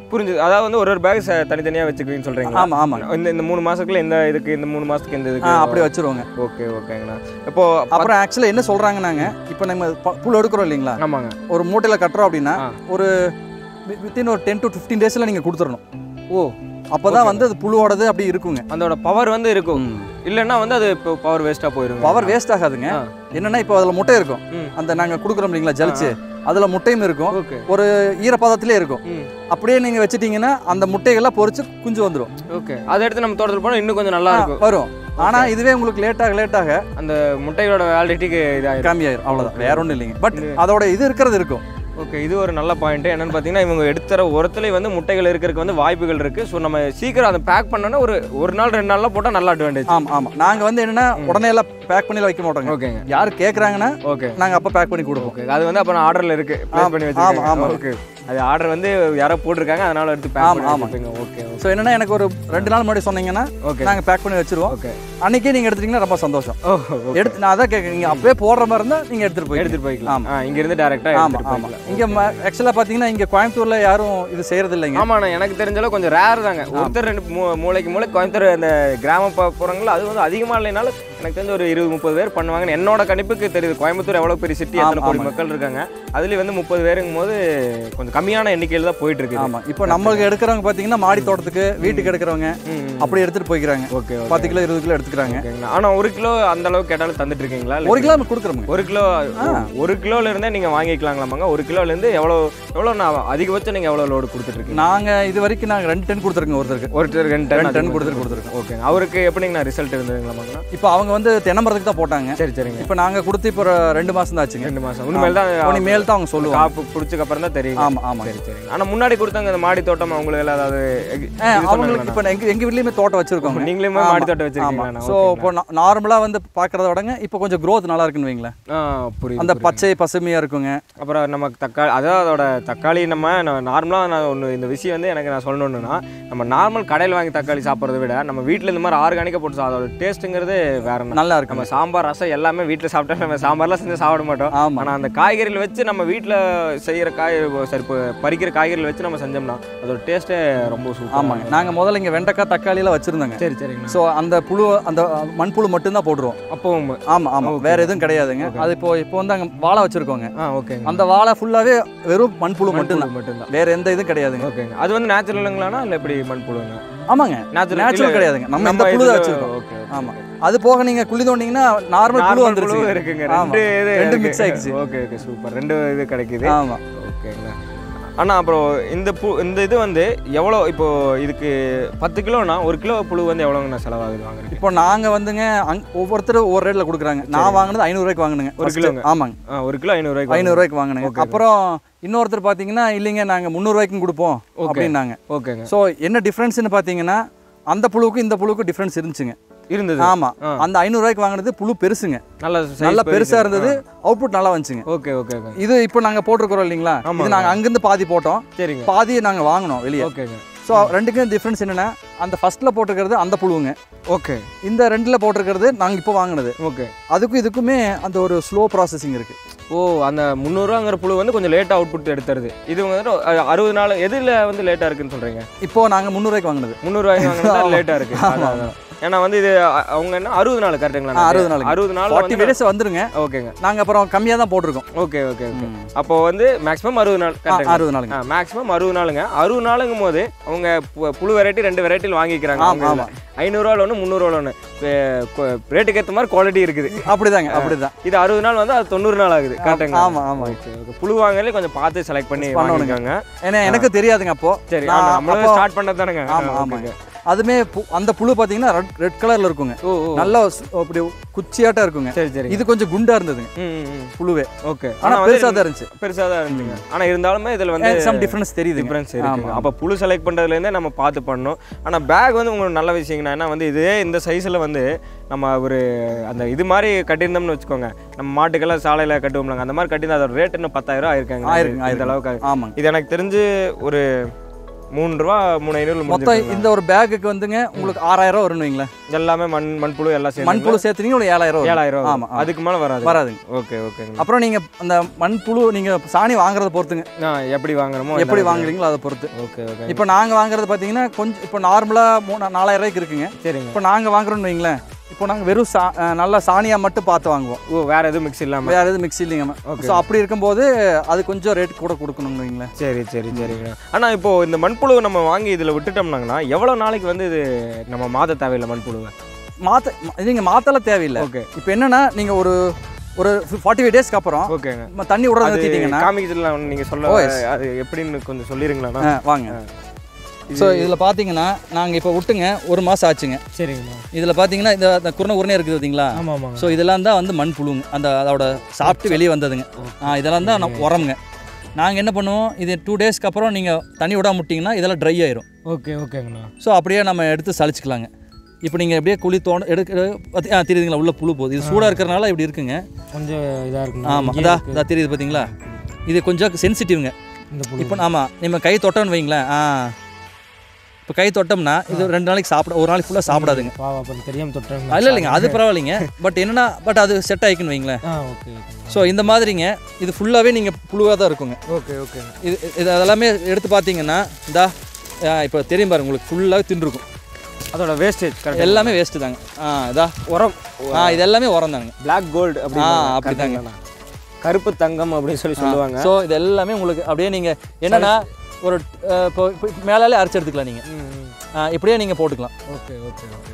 புரிஞ்சுது அதாவது வந்து ஒரு ஒரு பேக் தனித்தனியாக வச்சுக்குவீங்கன்னு சொல்கிறீங்களா ஆமாம் ஆமாங்க இந்த இந்த மூணு மாசத்துக்குள்ள இந்த இதுக்கு இந்த மூணு மாசத்துக்கு இந்த ஆ இதுக்கு அப்படி வச்சிருவோங்க ஓகே ஓகேங்கண்ணா இப்போ அப்புறம் ஆக்சுவலாக என்ன சொல்கிறாங்கன்னாங்க இப்போ நம்ம ப- புல் எடுக்கிறோம் இல்லைங்களா ஆமாங்க ஒரு மூட்டையில் கட்டுறோம் அப்படின்னா ஆ. ஒரு வித்தின் ஒரு டென் டு ஃபிஃப்டீன் டேஸில் நீங்கள் கொடுத்துடணும் ஓ அப்போ தான் வந்து அது புழுவோடது அப்படி இருக்குங்க அதோட பவர் வந்து இருக்கும் இல்லைன்னா வந்து அது இப்போ பவர் வேஸ்ட்டாக போயிருங்க பவர் வேஸ்ட் ஆகாதுங்க ஆ. என்னன்னா இப்போ அதில் முட்டை இருக்கும் ம். அந்த நாங்கள் கொடுக்குறோம் இல்லைங்களா ஜலிச்சு அதில் முட்டையும் இருக்கும் ஓகே ஒரு ஈரப்பதத்திலே இருக்கும் ம் அப்படியே நீங்கள் வச்சிட்டீங்கன்னா அந்த முட்டைகள்லாம் பொரிச்சு குஞ்சு வந்துடும் ஓகே அதை எடுத்து நம்ம தோட்டத்தில் போனால் இன்னும் கொஞ்சம் நல்லா இருக்கும் வரும் ஆனால் இதுவே உங்களுக்கு லேட்டாக லேட்டாக அந்த முட்டையோட வேலிடிட்டிக்கு இதாயிரும் கம்மியாயிரும் அவ்வளோதான் வேற ஒன்றும் இல்லைங்க பட் அதோட இது இருக்கிறது இருக்கும் ஓகே இது ஒரு நல்ல பாயிண்ட் என்னன்னு பார்த்தீங்கன்னா இவங்க எடுத்துற உரத்துல வந்து முட்டைகள் இருக்கிறதுக்கு வந்து வாய்ப்புகள் இருக்கு ஸோ நம்ம சீக்கிரம் அதை பேக் பண்ணோன்னா ஒரு ஒரு நாள் ரெண்டு நாள்லாம் போட்டால் நல்ல அட்வான்டேஜ் ஆமாம் ஆமாம் நாங்கள் வந்து என்னன்னா உடனே எல்லாம் பேக் பண்ணி வைக்க மாட்டோங்க ஓகேங்க யார் கேட்குறாங்கன்னா ஓகே நாங்கள் அப்போ பேக் பண்ணி கொடுப்போம் ஓகே அது வந்து அப்போ நான் ஆர்டரில் இருக்கு ப்ளேஸ் ஆமா, பண்ணி ஆமா, வச்சிருக்கேன் ஆமா. ஓகே அது ஆர்டர் வந்து யாரோ போட்டிருக்காங்க அதனால எடுத்து பேக் ஆமா, பண்ணி ஆமா. வச்சிருப்பீங்க ஓகே ஸோ என்னன்னா எனக்கு ஒரு ரெண்டு நாள் முன்னாடி சொன்னீங்கன்னா ஓகே நாங்கள் பேக் பண்ணி வச்சிருவோம் ஓகே அன்னைக்கே நீங்கள் எடுத்துட்டீங்கன்னா ரொம்ப சந்தோஷம் ஓ எடுத்து நான் அதான் கேட்குறேன் நீங்கள் அப்பவே போடுற மாதிரி இருந்தால் நீங்கள் எடுத்துகிட்டு போய் எடுத்துட்டு போய்க்கலாம் ஆமா. ஆ இங்க இருந்து டேரெக்டாக ஆமாம் எடுத்துட்டு ஆமாம் போய்க்கலாம் இங்கே ஆக்சுவலாக பார்த்தீங்கன்னா இங்கே கோயம்புத்தூரில் யாரும் இது செய்கிறது இல்லைங்க ஆமாண்ணா எனக்கு தெரிஞ்சளவு கொஞ்சம் ரேர் தாங்க ஒருத்தர் ரெண்டு மூ- மூளைக்கு மூளை கோயம்புத்தூர் அந்த கிராமப்புறங்கள் அது வந்து அதிகமாக இல்லைனாலும் எனக்கு தெரிஞ்ச ஒரு இருபது முப்பது பேர் பண்ணுவாங்கன்னு என்னோட கணிப்புக்கு தெரியுது கோயம்புத்தூர் எவ்வளோ பெரிய சிட்டி எத்தனை ஆமா, கோடி ஆமா. மக்கள் இருக்காங்க அதுலேயும் வந்து முப்பது பேருங்கும் போது கொஞ்சம் கம்மியான எண்ணிக்கையில் தான் போயிட்டு இருக்கு ஆமாம் இப்போ நம்மளுக்கு எடுக்கிறவங்க பார்த்தீங்கன்னா மாடி தோட்டத்துக்கு வீட்டுக்கு எடுக்கிறவங்க அப்படி எடுத்துகிட்டு போய்க்கிறாங்க ஓகே ஓகே பத்து கிலோ இருபது கிலோ எடுத்துக்கிறாங்க ஓகேங்கண்ணா ஆனால் ஒரு கிலோ அந்த அளவுக்கு கேட்டாலும் தந்துட்டு இருக்கீங்களா இல்ல ஒரு கிலோ கொடுக்குறோங்க ஒரு கிலோ ஒரு கிலோல இருந்தே நீங்க வாங்கிக்கலாங்களாமாங்க ஒரு கிலோல இருந்து எவ்வளோ எவ்வளோ நான் அதிகபட்சம் நீங்க எவ்வளோ லோடு கொடுத்துட்டு இருக்கீங்க நாங்கள் இது வரைக்கும் நாங்கள் ரெண்டு டன் கொடுத்துருக்கோங்க ஒருத்தருக்கு ஒருத்தர் ரெண்டு ரெண்டு டன் டன் கொடுத்துட்டு கொடுத்துருக்கோம் ஓகேங்க அவருக்கு எப்படிங்கண்ணா ரிசல்ட் இருந்ததுங்களாமாங்கண்ணா இப்போ அவங்க வந்து தென்னமரத்துக்கு தான் போட்டாங்க சரி சரிங்க இப்போ நாங்கள் கொடுத்து இப்போ ஒரு ரெண்டு மாதம் தான் ஆச்சுங்க ரெண்டு மாசம் உண்மையில தான் இனிமேல் தான் அவங்க சொல்லுவாங்க காப்பு பிடிச்சக்கு அப்புறம் தான் தெரியும் ஆமாம் ஆமாம் சரி சரி ஆனா முன்னாடி கொடுத்தாங்க இந்த மாடி தோட்டம் அவங்களுக்கு எல்லாம் அதாவது இது அவங்களுக்கு சொன்னாங்களா? இப்போ எங்கள் எங்கள் வீட்லேயுமே தோட்டம் வச்சுருக்கோங்க நீங்களுமே ஆமா. மாடி தோட்டம் ஆமாம் வச்சிருக்கீங்களா ஸோ இப்போ நார்மலாக வந்து பார்க்குறத விடங்க இப்போ கொஞ்சம் growth நல்லா இருக்குன்னு வைங்களேன் ஆ புரியுது அந்த புரியுது. பச்சை பசுமையாக இருக்குங்க அப்புறம் நமக்கு தக்காளி அதாவது அதோட தக்காளி நம்ம நார்மலாக நான் ஒன்று இந்த விஷயம் வந்து எனக்கு நான் சொல்லணுன்னா நம்ம நார்மல் கடையில் வாங்கி தக்காளி சாப்பிட்றத விட நம்ம வீட்டில் இந்த மாதிரி ஆர்கானிக்காக போட்டு சா- அதோட டேஸ்ட்டுங்கிறது வேற என்ன நல்லா இருக்குங்க நம்ம சாம்பார் ரசம் எல்லாமே வீட்டில் சாப்பிட்டா நம்ம சாம்பார்லாம் செஞ்சு சாப்பிட மாட்டோம் ஆமாம் ஆனால் அந்த காய்கறிகள் வச்சு நம்ம வீட்டில் செய்கிற காய் சரி இப்போ பறிக்கிற காய்கறிகள் வச்சு நம்ம செஞ்சோம்னா அதோட டேஸ்ட்டே ரொம்ப சூப்பர் ஆமாங்க நாங்கள் முதல்ல இங்கே வெண்டைக்காய் தக்காளியெல்லாம் வச்சுருந்தோங்க சரி சரிங்கண்ணா ஸோ அந்த புழு அந்த மண்புழு மட்டும்தான் போட்டுருவோம் அப்பவும் ஆமாம் ஆமாம் Okay. வேற எதுவும் கிடையாதுங்க அது இப்போ இப்போ வந்து அங்கே வாழை வச்சுருக்கோங்க ஆ ஓகேங்க அந்த வாழை ஃபுல்லாகவே வெறும் மண்புழு மட்டும்தான் மட்டும்தான் வேற எந்த இதுவும் கிடையாதுங்க ஓகேங்க அது வந்து நேச்சுரலுங்களாண்ணா இல்லை எப்படி மண்புழுங்க ஆமாங்க நேச்சுரல் நேச்சுரல் கிடையாதுங்க நம்ம இந்த புழு தான் வச்சுருக்கோம் ஓகே ஆமா அது போக நீங்க குழி தோண்டிங்கன்னா நார்மல் புழு வந்துருச்சு இருக்குங்க ஆமா. ரெண்டு இது ரெண்டு இருக்கு. mix ஆயிடுச்சு. ஓகே ஓகே சூப்பர் ரெண்டு இது கிடைக்குது ஆமா ஓகேங்க அண்ணா அப்புறம் இந்த பூ இந்த இது வந்து எவ்வளோ இப்போ இதுக்கு பத்து கிலோனா ஒரு கிலோ புழு வந்து எவ்வளோங்கண்ணா செலவாகுது வாங்குறதுக்கு இப்போ நாங்க வந்துங்க அங் ஒவ்வொருத்தரும் ஒவ்வொரு ரேட்ல கொடுக்குறாங்க நான் வாங்கினது ஐநூறுரூவாய்க்கு வாங்கினுங்க ஒரு first. கிலோங்க? ஆமாங்க ஆ ஒரு கிலோ ஐநூறுரூவாய்க்கு ஐநூறுரூவாய்க்கு வாங்கினுங்க Okay. அப்புறம் இன்னொருத்தர் பார்த்தீங்கன்னா இல்லைங்க நாங்கள் முந்நூறுவாய்க்கும் கொடுப்போம் அப்படின்னாங்க ஓகேங்க ஸோ என்ன டிஃப்ரென்ஸ்னு பார்த்தீங்கன்னா அந்த புழுவுக்கும் இந்த புழுவுக்கும் டிஃப்ரென்ஸ் இருந்துச்சுங்க இருந்தது ஆமா ஆ. அந்த ஐநூறுரூவாய்க்கு வாங்கினது புழு பெருசுங்க நல்ல நல்லா பெருசா இருந்தது அவுட்புட் நல்லா வந்துச்சுங்க ஓகே ஓகே ஓகே இது இப்போ நாங்க போட்டிருக்கிறோம் இல்லைங்களா ஆமா. இது நாங்க அங்கிருந்து பாதி போட்டோம் சரிங்க பாதியை நாங்க வாங்கினோம் வெளியே ஓகேங்க ஸோ ரெண்டுக்கும் டிஃப்ரென்ஸ் என்னன்னா அந்த ஃபர்ஸ்ட்ல போட்டிருக்கிறது அந்த புழுவுங்க ஓகே இந்த ரெண்டுல போட்டிருக்கிறது நாங்க இப்போ வாங்கினது ஓகே அதுக்கும் இதுக்குமே அந்த ஒரு ஸ்லோ ப்ராசஸிங் இருக்கு ஓ அந்த முந்நூறுவாங்கிற புழு வந்து கொஞ்சம் லேட்டாக அவுட்புட் எடுத்துருது இது வந்து அ- அறுபது நாள் எதில் வந்து லேட்டாக இருக்குன்னு சொல்கிறீங்க இப்போ நாங்க முந்நூறுவாய்க்கு வாங்கினது முந்நூறுவாய்க்கு வாங்கினா ஆமா. லேட்டாக இருக்கு அதான், அதான். ஏன்னா வந்து இது அ- அவங்க என்ன அறுபது நாள் கரெக்டுங்களா ஆ, 60 நாளுங்க. அறுபது நாள் ஃபார்ட்டி வந்து டேஸ் வந்துருங்க ஓகேங்க நாங்க அப்புறம் கம்மியா தான் போட்டிருக்கோம் ஓகே ஓகே ஓகே அப்போ வந்து மேக்ஸிமம் அறுபது நாள் ஆ, கரெக்டுங்களா அறுபது நாளுங்க மேக்ஸிமம் அறுபது நாளுங்க அறுபது நாளுங்கும் போது அவங்க பு- புழு வெரைட்டி ரெண்டு வெரைட்டியில் வாங்கிக்கிறாங்க ஆமா, அவங்க ஆமா. ஐநூறுரூவா ஒன்று முந்நூறுவா ஒன்று ரேட்டுக்கு ஏற்ற மாதிரி குவாலிட்டி இருக்குது அப்படிதாங்க அப்படிதான் இது அறுபது நாள் வந்து அது தொண்ணூறு நாள் ஆகுது கரெக்டுங்களா ஆமா ஆமா ஓகே ஓகே புழு வாங்கலே கொஞ்சம் பார்த்து செலக்ட் பண்ணி பண்ணணுங்க. வாங்கிக்கோங்க ஏன்னா எனக்கு தெரியாதுங்க அப்போ சரி நான் ஆமா, நம்மளும் அப்போ- ஸ்டார்ட் பண்ணது தானேங்க ஆமா ஆமாங்க அதுமே பு- அந்த புழு பார்த்தீங்கன்னா ரெட் ரெட் கலர்ல இருக்குங்க ஓ ஓ நல்லா சு- அப்படி குச்சியாட்டம் இருக்குங்க சரி சரி இது கொஞ்சம் குண்டா இருந்ததுங்க ம் ம், ம் புழுவே ஓகே ஆனா பெருசா தான் இருந்துச்சு பெருசாக தான் இருந்துங்க ஆனால் இருந்தாலுமே இதில் வந்து சம் டிஃபரன்ஸ் தெரியுதுங்க டிஃப்ரென்ஸ் இருக்குங்க ஆமா. அப்போ புழு செலக்ட் பண்ணுறதுலேருந்தே நம்ம பார்த்து பண்ணணும் ஆனால் பேக் வந்து உங்களுக்கு நல்ல விஷயங்கண்ணா ஏன்னா வந்து இதே இந்த சைஸில் வந்து நம்ம ஒரு அந்த இது மாதிரி கட்டியிருந்தோம்னு வச்சுக்கோங்க நம்ம மாட்டுக்கெல்லாம் சாலையில் கட்டுவோம்லாங்க அந்த மாதிரி கட்டியிருந்தா அதோட ரேட் இன்னும் பத்தாயிரம் ஆயிருக்காங்க ஆயிருக்குங்க, இந்த ஆயிருக்குங்க. அளவுக்கு ஆமாங்க இது எனக்கு தெரிஞ்சு ஒரு மூணு ரூபா மூணு ஐநூறு மொத்தம் இந்த ஒரு பேக்குக்கு வந்துங்க உங்களுக்கு ஆறாயிரம் ரூபா வரும்னு வைங்களேன் எல்லாமே மண் மண்புழு எல்லாம் சேர்ந்து மண்புழு சேர்த்துனீங்க உங்களுக்கு ஏழாயிரம் ரூபா வரும். ஏழாயிரம் ரூபா ஆமா, ஆமா. அதுக்கு மேலே வராது வராதுங்க ஓகே ஓகேங்க அப்புறம் நீங்கள் அந்த மண்புழு நீங்கள் சாணி வாங்குறத பொறுத்துங்க ஆ எப்படி வாங்குறோமோ எப்படி வாங்குறீங்களோ அதை பொறுத்து ஓகே ஓகே இப்போ நாங்கள் வாங்குறது பார்த்தீங்கன்னா கொஞ்சம் இப்போ நார்மலாக மூணு நாலாயிரம் ரூபாய்க்கு இருக்குங்க சரிங்க இப்போ நாங்கள் வாங்குறோம்னு வைங்களேன் இப்போ நாங்கள் வெறும் சா அஹ் நல்ல சாணியாக மட்டும் பார்த்து வாங்குவோம் ஓ வேற எதுவும் மிக்ஸ் இல்லாமல் வேறு எதுவும் மிக்ஸி இல்லைங்க Okay. ஸோ அப்படி இருக்கும்போது அது கொஞ்சம் ரேட் கூட கொடுக்கணுங்க வைங்களேன் சரி சரி சரிங்க ஆனால் இப்போ இந்த மண்புழு நம்ம வாங்கி இதில் விட்டுட்டோம்னாங்கன்னா எவ்வளோ நாளைக்கு வந்து இது நம்ம மாத தேவையில்லை மண்புழுவை மாற்ற நீங்கள் மாற்றலாம் தேவையில்லை ஓகே இப்போ என்னன்னா நீங்கள் ஒரு ஒரு ஃபார்ட்டி ஃபைவ் டேஸ்க்கு அப்புறம் ஓகேங்க ம- தண்ணி விட அது நிறுத்திட்டீங்கன்னா காமிக்கிறதுல நீங்க சொல்ல Oh, yes. அது எப்படின்னு கொஞ்சம் சொல்லிருங்களா ஆ, வாங்க ஸோ இதில் பார்த்தீங்கன்னா நாங்கள் இப்போ விட்டுங்க ஒரு மாதம் ஆச்சுங்க சரிங்கண்ணா இதில் பார்த்தீங்கன்னா இந்த இந்த குருணை உருணை இருக்குது பார்த்தீங்களா ஆமாம் ஆமாங்க ஸோ இதெல்லாம் தான் வந்து மண் புழுங்க அந்த அதோட சாப்பிட்டு வெளியே வந்ததுங்க ஆ இதெல்லாம் தான் நம்ம உரமுங்க நாங்கள் என்ன பண்ணுவோம் இது டூ டேஸ்க்கு அப்புறம் நீங்கள் தண்ணி விடாம விட்டிங்கன்னா இதெல்லாம் ட்ரை ஆயிரும் ஓகே ஓகேங்கண்ணா ஸோ அப்படியே நம்ம எடுத்து சலிச்சுக்கலாங்க இப்போ நீங்கள் அப்படியே குழி தோண எடுக்க பாத்தி- ஆ தெரியுதுங்களா உள்ள புழு போகுது இது சூடாக இருக்கிறனால இப்படி இருக்குங்க கொஞ்சம் இதாக இருக்குங்க ஆமாம் அதா இதா தெரியுது பார்த்தீங்களா இது கொஞ்சம் சென்சிட்டிவ்ங்க இந்த இப்போ ஆமாம் நம்ம கை தொட்டோன்னு வைங்களேன் ஆ இப்போ கை தொட்டோம்னா இது ரெண்டு நாளைக்கு சாப்பிட ஒரு நாளைக்கு ஃபுல்லாக சாப்பிடாதுங்க பாவா அப்புறம் தெரியாமல் தொட்டேன் இல்லை இல்லைங்க அது பரவாயில்லைங்க பட் என்னன்னா பட் அது செட் ஆகிக்குன்னு வைங்களேன் ஆ ஓகே ஓகே ஸோ இந்த மாதிரிங்க இது ஃபுல்லாகவே நீங்கள் புழுவாக தான் இருக்குங்க ஓகே ஓகே இது இது அதெல்லாமே எடுத்து பார்த்தீங்கன்னா இந்தா இப்போ தெரியும் பாருங்க உங்களுக்கு ஃபுல்லாகவே தின்றுருக்கும் அதோட வேஸ்டேஜ் கரெக்ட் எல்லாமே வேஸ்ட்டு தாங்க ஆ இதா உரம் ஆ இது எல்லாமே உரம் தாங்க பிளாக் கோல்டு அப்படி ஆ, அப்படிதாங்க. கருப்பு தங்கம் அப்படின்னு சொல்லி சொல்லுவாங்க ஸோ இது எல்லாமே உங்களுக்கு அப்படியே நீங்கள் என்னன்னா ஒரு அஹ், இப்போ இப்போ மேலாலே அரைச்சி எடுத்துக்கலாம் நீங்கள் இப்படியே நீங்கள் போட்டுக்கலாம் ஓகே ஓகே ஓகே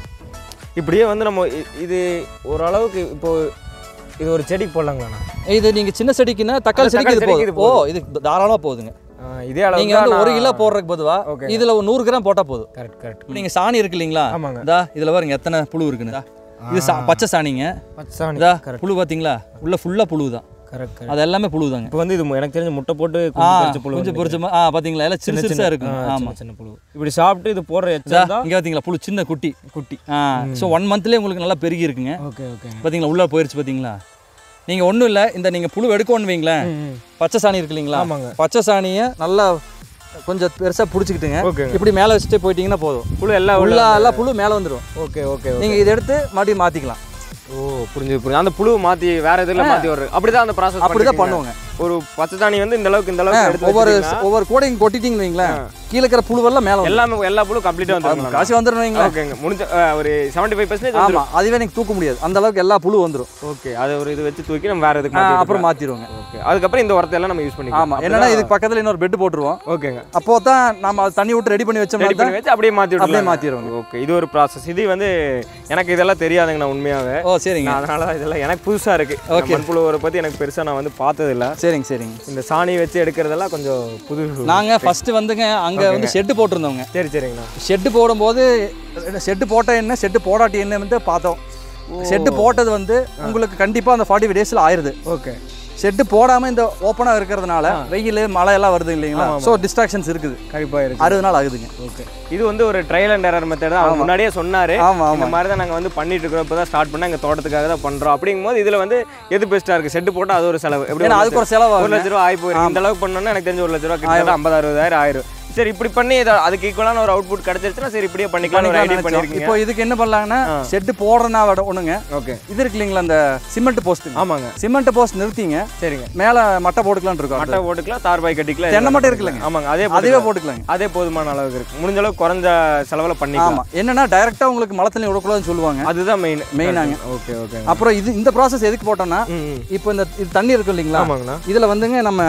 இப்படியே வந்து நம்ம இ- இது ஓரளவுக்கு இப்போ இது ஒரு செடிக்கு போடலாங்களாண்ணா இது நீங்கள் சின்ன செடிக்குன்னா தக்காளி அது செடிக்கு இது தக்காளி போதும் ஓ இது தாராளமாக போகுதுங்க ஆ, இதே அளவுக்கு நீங்கள் வந்து தான் ஒரு நான்- கிலோ போடுறதுக்கு பொதுவாக Okay. இதில் ஒரு நூறு கிராம் போட்டால் போதும் கரெக்ட் கரெக்ட் இப்போ நீங்கள் சாணி இருக்கு இல்லைங்களா ஆமாங்க இதா இதில் பாருங்க எத்தனை புழு இருக்குன்னு இதா. இது சா பச்சை சாணிங்க பச்சாணி இதா கரெக்ட் புழு பார்த்தீங்களா உள்ள ஃபுல்லாக புழு தான் கரெக்ட் கரெக்ட் அது எல்லாமே புழு தாங்க இப்போ வந்து இது மு- எனக்கு தெரிஞ்ச முட்டை போட்டு ஆ கொஞ்சம் பொரிச்ச புழு கொஞ்சம் வந்து பொரிச்ச மா- ஆ பார்த்தீங்களா எல்லாம் சின்ன சிறுசாக இருக்கும் ஆ, ஆமாம் சின்ன சின்ன புழு இப்படி சாப்பிட்டு இது போடுற இதா எச்சம் தான் இங்கே பார்த்தீங்களா புழு சின்ன குட்டி குட்டி ஆ ஸோ ஒன் மந்த்லேயே உங்களுக்கு நல்லா பெருகி இருக்குங்க ஓகே ஓகே பார்த்தீங்களா உள்ளே போயிருச்சு பார்த்தீங்களா நீங்கள் ஒன்றும் இல்லை இந்த நீங்கள் புழு எடுக்கணும்னு வைங்களேன் பச்சை சாணி இருக்கு இல்லைங்களா ஆமாங்க பச்சை சாணியை நல்லா கொஞ்சம் பெருசாக பிடிச்சிக்கிட்டுங்க ஓகே இப்படி மேலே வச்சுட்டு போயிட்டீங்கன்னா போதும் புழு எல்லாம் உள்ள உள்ள எல்லாம் புழு மேலே வந்துடும் ஓகே ஓகே நீங்கள் இதை எடுத்து மறுபடியும் மாற்றிக்கலாம் ஓ புரிஞ்சு புரிஞ்சு அந்த புழு மாத்தி வேற இதுல மாத்தி வர்றது அப்படிதான் அந்த ப்ராசஸ் அப்படி தான் பண்ணுவாங்க ஒரு பச்சை தாணி வந்து இந்த அளவுக்கு இந்த அளவுக்கு எடுத்து ஒவ்வொரு வச்சிட்டீங்கன்னா ஒவ்வொரு கூடையும் கொட்டிட்டீங்கன்னு வைங்களேன் கீழே இருக்கிற புழுவெல்லாம் மேலே வந்துடும் எல்லாமே எல்லா புழு கம்ப்ளீட்டா வந்துருங்க காசு வந்துடும் வைங்களேன் ஓகேங்க முடிஞ்ச அஹ், ஒரு செவன்டி ஃபைவ் பர்சன்டேஜ் ஆமாம் அதுவே நீங்கள் தூக்க முடியாது அந்த அளவுக்கு எல்லா புழு வந்துடும் ஓகே அதை ஒரு இது வச்சு தூக்கி நம்ம வேற இதுக்கு ஆ, மாத்தி அப்புறம் மாற்றிடுவோங்க ஓகே அதுக்கப்புறம் இந்த உரத்தை எல்லாம் நம்ம யூஸ் பண்ணிக்கலாம் ஆமாம் என்னன்னா இதுக்கு பக்கத்தில் இன்னொரு பெட் போட்டுருவோம் ஓகேங்க அப்போ தான் நம்ம அது தண்ணி விட்டு ரெடி பண்ணி வச்சோம்னா ரெடி பண்ணி வச்சு அப்படியே மாத்தி அப்படியே விடலாம் மாற்றிடுவோங்க ஓகே இது ஒரு ப்ராசஸ் இது வந்து எனக்கு இதெல்லாம் தெரியாதுங்க நான் உண்மையாவே ஓ சரிங்க நான் அதனால தான் இதெல்லாம் எனக்கு புதுசா இருக்கு Okay. மண்புழு உரை பத்தி எனக்கு பெருசா நான் வந்து பார்த்தது இல்ல சரிங்க சரிங்க இந்த சாணி வச்சு எடுக்கிறதெல்லாம் கொஞ்சம் புது நாங்கள் ஃபஸ்ட்டு வந்துங்க அங்கே வந்து ஷெட்டு போட்டிருந்தோங்க சரி சரிங்கண்ணா ஷெட்டு போடும்போது ஷெட்டு போட்ட என்ன ஷெட்டு போடாட்டி என்ன வந்து பார்த்தோம் ஷெட்டு போட்டது வந்து உங்களுக்கு கண்டிப்பாக அந்த ஃபார்ட்டி ஃபைவ் டேஸில் ஆயிடுது ஓகே ஷெட்டு போடாமல் இந்த ஓப்பனாக இருக்கிறதுனால வெயில் மழை எல்லாம் வருது இல்லைங்களா ஆமா, ஆமா. ஸோ டிஸ்ட்ராக்ஷன்ஸ் இருக்குது கண்டிப்பா இருக்கு அறுபது நாள் ஆகுதுங்க ஓகே இது வந்து ஒரு ட்ரையல் அண்ட் எரர் மெத்தட் தான் அவர் முன்னாடியே சொன்னாரு ஆமாம் இந்த ஆமாம் மாதிரி தான் நாங்கள் வந்து பண்ணிட்டு இருக்கிறோம் இப்போ தான் ஸ்டார்ட் பண்ண எங்கள் தோட்டத்துக்காக தான் பண்ணுறோம் அப்படிங்கும்போது இதில் வந்து எது பெஸ்ட்டாக இருக்குது செட்டு போட்டால் அது ஒரு செலவு எப்படி ஏன்னா ஒரு அதுக்கு ஒரு செலவு ஒரு ஆகுங்க. லட்ச ரூபா ஆகி போயிருக்கு இந்த அளவுக்கு பண்ணோன்னா எனக்கு தெரிஞ்ச ஒரு லட்ச ரூபா கிட்டத்தட்ட ஐம்பது அறுபதாயிரம் ஆயிரும் சரி இப்படி பண்ணி இதை அதுக்கு ஈக்குவலான ஒரு அவுட்புட் கிடைச்சிருச்சுன்னா சரி இப்படியே பண்ணிக்கலாம் ஒரு ஐடியா பண்ணிக்கலாம் பண்ணியிருக்கீங்க இப்போ இதுக்கு என்ன பண்ணலாங்கன்னா ஆ. ஷெட்டு போடுறதுனா விட ஒண்ணுங்க ஓகே இது இருக்கு இல்லைங்களா அந்த சிமெண்ட் போஸ்ட் ஆமாங்க சிமெண்ட் போஸ்ட் நிறுத்திங்க சரிங்க மேலே மட்டை போட்டுக்கலாம்னு இருக்கோம் மட்டை போட்டுக்கலாம் தார் பாய் கட்டிக்கலாம் தென்னை மட்டை இருக்குல்லங்க ஆமாங்க அதே அதுவே போட்டுக்கலாம். போட்டுக்கலாங்க அதே போதுமான அளவுக்கு இருக்கு முடிஞ்ச அளவுக்கு குறைஞ்ச செலவில் பண்ணிக்கலாம் ஆமா என்னன்னா டைரக்டா உங்களுக்கு மழை தண்ணி விடக்கூடாதுன்னு சொல்லுவாங்க அதுதான் மெயின் மெயினாங்க. ஓகே ஓகே அப்புறம் இது இந்த ப்ராசஸ் எதுக்கு போட்டோம்னா ம் ம். இப்போ இந்த இது தண்ணி இருக்கும் இல்லைங்களா ஆமாங்கண்ணா இதுல வந்துங்க நம்ம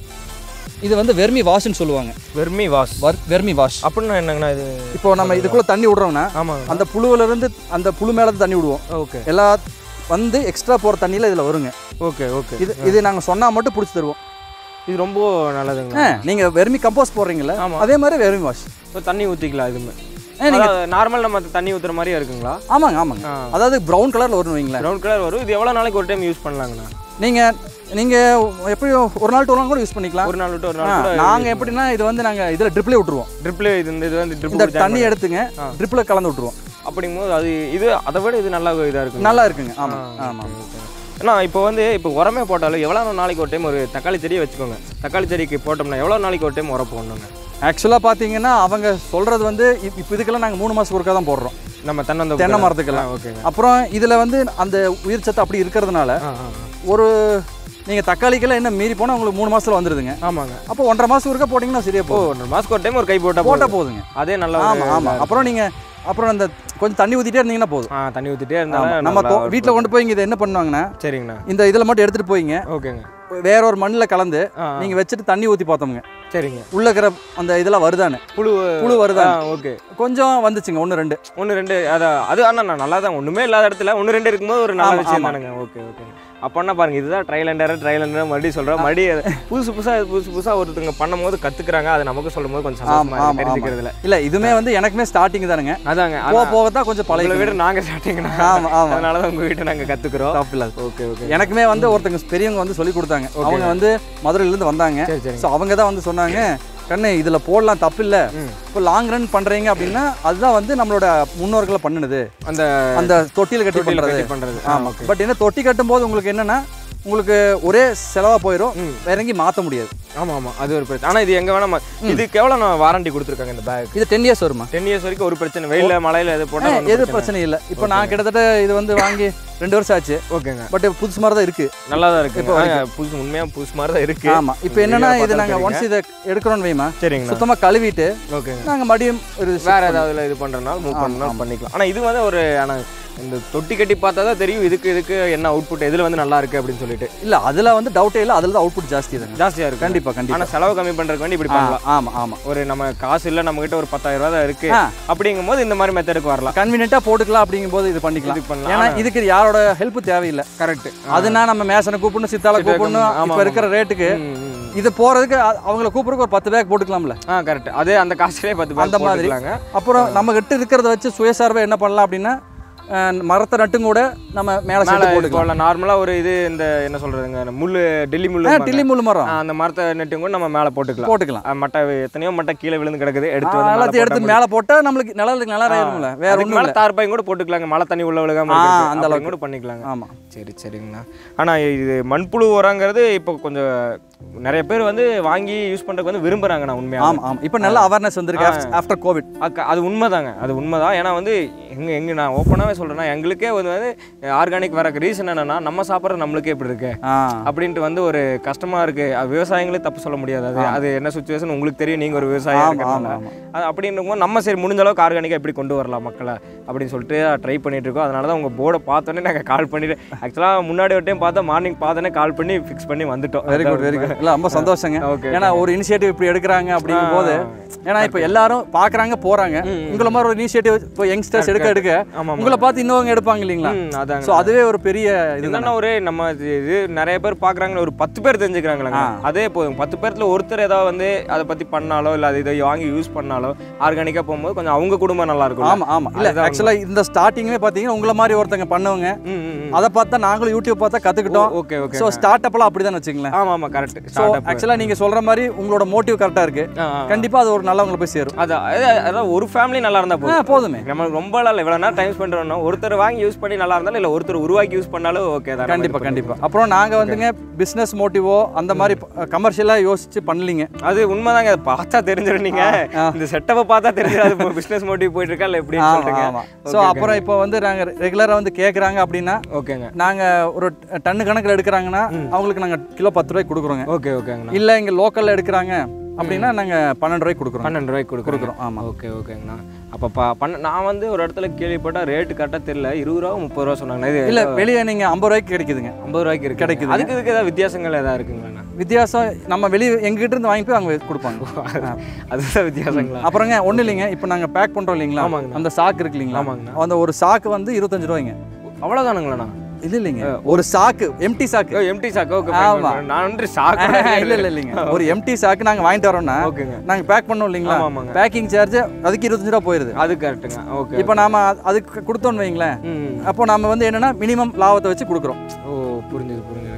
இது வந்து வெர்மி வாஷ்னு சொல்லுவாங்க வெர்மி வாஷ் வர் வெர்மி வாஷ் அப்படின்னா என்னங்கண்ணா இது இப்போ நம்ம இதுக்குள்ள தண்ணி விடுறோம்னா ஆமாங்க அந்த புழுவுல இருந்து அந்த புழு மேல இருந்து தண்ணி விடுவோம் ஓகே எல்லா வந்து எக்ஸ்ட்ரா போற தண்ணியில இதுல வருங்க ஓகே ஓகே இது இது நாங்க சொன்னா மட்டும் பிடிச்சி தருவோம் இது ரொம்ப நல்லதுங்க ஆ, நீங்க வெர்மி கம்போஸ்ட் போடுறீங்கல்ல ஆமா. அதே மாதிரி வெர்மி வாஷ் இப்போ தண்ணி ஊற்றிக்கலாம் இதுமே ஆ, நீங்க நார்மல் நம்ம தண்ணி ஊற்றுற மாதிரியே இருக்குங்களா ஆமாங்க ஆமாங்க அதாவது ப்ரௌன் கலர்ல வரும் வைங்களேன் ப்ரௌன் கலர் வரும் இது எவ்வளோ நாளைக்கு ஒரு டைம் யூஸ் பண்ணலாங்கண்ணா நீங்க நீங்க எப்படியும் ஒரு நாள் டூ நாள் கூட யூஸ் பண்ணிக்கலாம் ஒரு நாள் விட்டு ஒரு ஆ, நாள் கூட நாங்க எப்படின்னா இது வந்து நாங்க இதுல ட்ரிப்லே விட்டுருவோம் ட்ரிப்பிள் இது இந்த இது வந்து இந்த ட்ரிப்பிள் தண்ணி எடுத்துங்க ஆ. ட்ரிப்ல கலந்து விட்டுருவோம் அப்படிங்கும்போது அது இது அதை விட இது நல்லா இதாக இருக்கும் நல்லா இருக்குங்க ஆமா ஆமா ஏன்னா இப்போ வந்து இப்போ உரமே போட்டாலும் எவ்வளோ நாளைக்கு ஒரு டைம் ஒரு தக்காளி செடியை வச்சுக்கோங்க தக்காளி செடிக்கு போட்டோம்னா எவ்வளோ நாளைக்கு ஒரு டைம் உரம் போடணுங்க ஆக்சுவலாக பார்த்தீங்கன்னா அவங்க சொல்கிறது வந்து இப் இப்போ இதுக்கெல்லாம் நாங்கள் மூணு மாதத்துக்கு ஒருக்கா தான் போடுறோம் நம்ம தென்னந்த தென்னை மரத்துக்கெல்லாம் ஓகேங்க அப்புறம் இதில் வந்து அந்த உயிர் சத்து அப்படி இருக்கிறதுனால ஆ ஆ ஆ. ஒரு நீங்கள் தக்காளிக்கெல்லாம் என்ன மீறி போனால் உங்களுக்கு மூணு மாதத்தில் வந்துடுதுங்க ஆமாங்க அப்போ ஒன்றரை மாதம் ஒருக்கா போட்டிங்கன்னா சரியா ஓ போகும் ஒரு மாஸ்க்கு ஒரு டைம் ஒரு கை போட்டா போட்டால் போதும் போதுங்க அதே நல்லா ஒரு- ஆமாம் ஆமாம் அப்புறம் நீங்கள் அப்புறம் அந்த கொஞ்சம் தண்ணி ஊற்றிட்டே இருந்தீங்கன்னா போதும் ஆ தண்ணி ஊற்றிட்டே ஆமா. இருந்தாலும் நம்ம நல்லா வீட்டில் கொண்டு போய் இங்க இதை என்ன பண்ணுவாங்கன்னா சரிங்கண்ணா இந்த இதில் மட்டும் எடுத்துகிட்டு போயிங்க ஓகேங்க வேற ஒரு மண்ணில் கலந்து ஆ ஆ. நீங்கள் வச்சுட்டு தண்ணி ஊற்றி பார்த்தோமுங்க சரிங்க உள்ள இருக்கிற அந்த இதெல்லாம் வருதான்னு புழு புழு வருதா ஓகே கொஞ்சம் வந்துச்சுங்க ஒன்று ரெண்டு ஒன்று ரெண்டு அதான் அது ஆனால் நான் நல்லா தான் ஒன்றுமே இல்லாத இடத்துல ஒன்று ரெண்டு இருக்கும்போது ஒரு நல்ல ஆமா, விஷயம் ஆமா. தானுங்க ஓகே ஓகே அப்போன்னா பாருங்க இதுதான் ட்ரையல் அண்டர் ட்ரையல் அண்டர் மறுபடியும் சொல்கிறேன் மறுபடியும் அது புதுசு புதுசாக புதுசு புதுசாக ஒருத்தங்க பண்ணும்போது கற்றுக்குறாங்க அதை நமக்கு சொல்லும் போது கொஞ்சம் ஆமா, சந்தோஷமா இருக்கு ஆமா, தெரிஞ்சுக்கிறதுல இல்லை இதுவுமே வந்து எனக்குமே ஸ்டார்டிங் தானுங்க அதாங்க போக ஆனா போக தான் கொஞ்சம் உங்களை பழைய விட நாங்கள் ஸ்டார்டிங்கண்ணா ஆமா ஆமா அதனால தான் உங்கள் வீட்டை நாங்கள் கற்றுக்குறோம் தப்பு இல்லை ஓகே ஓகே எனக்குமே வந்து ஒருத்தங்க பெரியவங்க வந்து சொல்லி கொடுத்தாங்க Okay. அவங்க வந்து மதுரையிலேருந்து வந்தாங்க சரி சரி ஸோ அவங்க தான் வந்து சொன்னாங்க கண்ணு இதில் போடலாம் தப்பு இல்லை ம். இப்போ லாங் ரன் பண்ணுறீங்க அப்படின்னா அதுதான் வந்து நம்மளோட முன்னோர்களை பண்ணினது அந்த அந்த தொட்டியில் கட்டி தொட்டியில் பண்ணுறது கட்டி பண்ணுறது ஆமாம் பட் என்ன தொட்டி கட்டும்போது உங்களுக்கு என்னன்னா உங்களுக்கு ஒரே செலவாக போயிடும் ம். வேற எங்கேயும் மாற்ற முடியாது ஆமாம் ஆமாம் அது ஒரு பிரச்சனை ஆனால் இது எங்கே வேணால் இதுக்கு எவ்வளோ நான் வாரண்டி கொடுத்துருக்காங்க இந்த பேக் இது டென் இயர்ஸ் வருமா டென் இயர்ஸ் வரைக்கும் ஒரு பிரச்சனை வெயிலில் மழையில் எது ஆ, போட்டால் எது பிரச்சனை இல்லை இப்போ நான் கிட்டத்தட்ட இது வந்து வாங்கி ரெண்டு வருஷம் ஆச்சு ஓகேங்க பட் புதுசு மாதிரி தான் இருக்கு நல்லா தான் இருக்கு இப்போ இப்போ புதுசு உண்மையாக புதுசு மாதிரி தான் இருக்கு ஆமா இப்போ என்னன்னா வீடியோ இது நாங்கள் பார்த்தாலும் ஒன்ஸ் இதை எடுக்கிறோன்னு வைமா சரிங்கண்ணா சுத்தமாக கழுவிட்டு ஓகேங்க நாங்கள் மறுபடியும் ஒரு வேற ஏதாவது இது பண்றதுனால மூவ் பண்ணணும் பண்ணிக்கலாம் ஆனா இது வந்து ஒரு ஆனா இந்த தொட்டி கட்டி பார்த்தா தான் தெரியும் இதுக்கு இதுக்கு என்ன அவுட்புட் எதுல வந்து நல்லா இருக்கு அப்படின்னு சொல்லிட்டு இல்லை அதில் வந்து டவுட்டே இல்லை அதில் தான் அவுட்புட் ஜாஸ்தி தாங்க ஜாஸ்தியா இருக்கு கண்டிப்பாக கண்டிப்பாக ஆனா செலவு கம்மி பண்றதுக்கு வேண்டி இப்படி பண்ணலாம் ஆமாம் ஆமாம் ஒரு நம்ம காசு இல்ல நம்ம கிட்ட ஒரு பத்தாயிரம் ரூபாய் தான் இருக்கு ஆ. அப்படிங்கும் போது இந்த மாதிரி மெத்தடுக்கு வரலாம் கன்வீனியன்ட்டாக போட்டுக்கலாம் அப்படிங்கும்போது இது பண்ணிக்கலாம் இதுக்கு பண்ணலாம் ஏன்னா இதுக்கு யாரோட ஹெல்ப் தேவையில்லை கரெக்ட் அதுனா நம்ம மேசனை கூப்பிடணும் சித்தால சித்தால கூப்பிடணும் கூப்பிடணும். ஆமா, இப்போ இருக்கிற ரேட்டுக்கு இது போகிறதுக்கு அவங்கள கூப்பிட்றதுக்கு ஒரு பத்து பேக் போட்டுக்கலாம்ல ஆ கரெக்ட் அதே அந்த காசுலேயே பத்து அந்த பேர் மாதிரி. போட்டுக்கலாங்க அப்புறம் நம்ம கிட்ட இருக்கிறத வச்சு சுயசார்பை என்ன பண்ணலாம் அப்படின்னா அஹ், மரத்தை நட்டும் கூட நம்ம மேலே மேலே சேர்த்து போட்டுக்கலாம் நார்மலா ஒரு இது இந்த என்ன சொல்றதுங்க இந்த முள்ளு டெல்லி முள்ளு ஆ, இருப்பாங்க. டில்லி முள்ளு மரம் ஆ, அந்த மரத்தை நெட்டும் கூட நம்ம மேலே போட்டுக்கலாம் போட்டுக்கலாம் ஆ, மட்டை எத்தனையோ மட்டை கீழே விழுந்து கிடக்குது எடுத்து ஆ, வந்து மேலே எல்லாத்தையும் போட்டா எடுத்து மேலே போட்டால் நம்மளுக்கு நிழலுக்கு நிழல் ஆயிரும்ல வேற அதுக்கு ஒன்றும் மேல இல்லை தார்பாயும் கூட போட்டுக்கலாங்க மழை தண்ணி உள்ள விழுகாம ஆ, இருக்கிறதுக்கு. அந்த அப்படி கூட பண்ணிக்கலாங்க ஆமாம் சரி சரிங்கண்ணா ஆனா இது மண்புழு உரங்கிறது இப்போ கொஞ்சம் நிறைய பேர் வந்து வாங்கி யூஸ் பண்றதுக்கு வந்து விரும்புறாங்கண்ணா உண்மையா ஆமாம் ஆமாம் இப்போ நல்ல அவேர்னஸ் வந்திருக்கு ஆஃப்டர் கோவிட் அக்க- அது உண்மைதாங்க அது உண்மைதான் ஏன்னா வந்து எங்க எங்க நான் ஓப்பனாகவே சொல்றேன்னா எங்களுக்கே வந்து வந்து ஆர்கானிக் வரக்கு ரீசன் என்னன்னா நம்ம சாப்பிட்றது நம்மளுக்கே இப்படி இருக்கு ஆ அப்படின்ட்டு வந்து ஒரு கஷ்டமா இருக்கு அது விவசாயிகளே தப்பு சொல்ல முடியாது அது அது என்ன சுச்சுவேஷன் உங்களுக்கு தெரியும் நீங்க ஒரு விவசாயியா ஆமாம் இருக்கிறதுனால ஆமாம் ஆமாம் அது அப்படின்னும் போது நம்ம சரி முடிஞ்ச அளவுக்கு ஆர்கானிக்காக எப்படி கொண்டு வரலாம் மக்களை அப்படின்னு சொல்லிட்டு ட்ரை பண்ணிட்டு இருக்கோம் அதனால தான் உங்கள் போர்டை பார்த்தோன்னே நாங்கள் கால் பண்ணிட்டு ஆக்சுவலாக முன்னாடி ஒரு டைம் பார்த்தா மார்னிங் பார்த்தோன்னே கால் பண்ணி ஃபிக்ஸ் பண்ணி வந்துட்டோம் வெரி குட் வெரி குட் இல்லை ரொம்ப சந்தோஷங்க ஓகே ஏன்னா ஒரு இனிஷியேட்டிவ் இப்படி எடுக்கிறாங்க அப்படிங்கும் போது ஏன்னா இப்போ எல்லாரும் பார்க்குறாங்க போகிறாங்க உங்களை மாதிரி ஒரு இனிஷியேட்டிவ் இப்போ யங்ஸ்டர்ஸ் எடுக்க எடுக்க ஆமாம் உங்களை பார்த்து இன்னொருவங்க எடுப்பாங்க இல்லைங்களா அதாங்க ஸோ அதுவே ஒரு பெரிய இது என்னன்னா ஒரு நம்ம இது இது நிறைய பேர் பார்க்குறாங்க ஒரு பத்து பேர் தெரிஞ்சுக்கிறாங்களா அதே போதும் பத்து பேர்த்துல ஒருத்தர் ஏதாவது வந்து அதை பற்றி பண்ணாலோ இல்லை அதை இதை வாங்கி யூஸ் பண்ணாலோ ஆர்கானிக்காக போகும்போது கொஞ்சம் அவங்க குடும்பம் நல்லா இருக்கும் ஆமாம் ஆமாம் இல்லை ஆக்சுவலாக இந்த ஸ்டார்டிங்கே பார்த்தீங்கன்னா உங்களை மாதிரி ஒருத்தங்க பண்ணுவங்க ம் ம் அதை பார்த்தா நாங்களும் யூடியூப் பார்த்தா கற்றுக்கிட்டோம் ஓகே ஓகே ஸோ ஸ்டார்ட் அப்பெல்லாம் அப்படி தான் வச்சுங்களேன் ஆமாம் ஆமாம் கரெக்ட் ஸோ ஸ்டார்ட் அப் ஆக்சுவலாக நீங்கள் சொல்கிற மாதிரி உங்களோட மோட்டிவ் கரெக்டாக இருக்குது கண்டிப்பாக அது ஒரு நல்லவங்களை போய் சேரும் அதான் அதான் அதான் ஒரு ஃபேமிலி நல்லா இருந்தா ஆ போதும் போதுமே நம்மளுக்கு ரொம்ப நாள் இவ்வளோ நேரம் டைம் ஸ்பெண்ட் பண்ணணும் ஒருத்தர் வாங்கி யூஸ் பண்ணி நல்லா இருந்தாலும் இல்லை ஒருத்தர் உருவாக்கி யூஸ் பண்ணாலும் ஓகே தான் கண்டிப்பாக கண்டிப்பாக அப்புறம் நாங்கள் வந்துங்க பிஸ்னஸ் மோட்டிவோ அந்த மாதிரி கமர்ஷியலாக யோசிச்சு பண்ணலிங்க அது உண்மைதாங்க அதை பார்த்தா தெரிஞ்சிடும் நீங்க ஆ. இந்த செட்டப்பை பார்த்தா தெரிஞ்சிடும் அது பிஸ்னஸ் மோட்டிவ் போயிட்டு இருக்கா இல்லை எப்படின்னு ஆமாம் சொல்றீங்க ஆமாம் ஸோ அப்புறம் இப்போ வந்து நாங்கள் ரெகுலராக வந்து கேட்குறாங்க அப்படின்னா ஓகேங்க நாங்கள் ஒரு டன்னு கணக்கில் எடுக்கிறாங்கன்னா அவங்களுக்கு நாங்கள் கிலோ பத்து ரூபாய்க்கு கொடுக்குறோங்க ஓகே ஓகேங்கண்ணா இல்லை இங்கே லோக்கலில் எடுக்கிறாங்க அப்படின்னா நாங்கள் பன்னெண்டு ரூபாய்க்கு கொடுக்குறோம் பன்னெண்டு ரூபாய்க்கு கொடுக்குறோம் கொடுக்குறோம் ஆமாம் ஓகே ஓகேங்கண்ணா அப்போ பா பண்ண நான் வந்து ஒரு இடத்துல கேள்விப்பட்டேன் ரேட்டு கரெக்டாக தெரியல இருபது ரூபா முப்பது ரூபா சொன்னாங்க இது இல்லை வெளியே நீங்கள் ஐம்பது ரூபாய்க்கு கிடைக்குதுங்க ஐம்பது ரூபாய்க்கு இருக்கு கிடைக்குதுங்க. அதுக்கு இதுக்கு ஏதாவது வித்தியாசங்கள் ஏதாவது இருக்குங்களாண்ணா வித்தியாசம் நம்ம வெளியே எங்ககிட்ட இருந்து வாங்கி போய் அவங்க கொடுப்பாங்க ஆ. அதுதான் வித்தியாசங்களா அப்புறங்க ஒன்றும் இல்லைங்க இப்போ நாங்கள் பேக் பண்ணுறோம் இல்லைங்களா ஆமாங்கண்ணா. அந்த சாக்கு இருக்கு இல்லைங்களா ஆமாங்கண்ணா அந்த ஒரு சாக்கு வந்து இருபத்தஞ்சு ரூபாய்ங்க அவ்வளோதானுங்களாண்ணா இல்லை இல்லைங்க ஒரு சாக்கு எம்டி சாக்கு எம்டி சாக்கு ஓகே ஆமா. நான் வந்து சாக்கு இல்லை இல்லை இல்லைங்க ஒரு எம்டி சாக்கு நாங்கள் வாங்கிட்டு வரோம்னா ஓகேங்க நாங்கள் பேக் பண்ணோம் இல்லைங்களா ஆமா, ஆமாங்க. பேக்கிங் சார்ஜ் அதுக்கு இருபத்தஞ்சு ரூபா போயிருது அது கரெக்ட்டுங்க ஓகே இப்போ நாம அதுக்கு கொடுத்தோன்னு வைங்களேன் ம் அப்போ நம்ம வந்து என்னன்னா மினிமம் லாபத்தை வச்சு கொடுக்குறோம் ஓ புரிஞ்சுது புரிஞ்சுதுங்க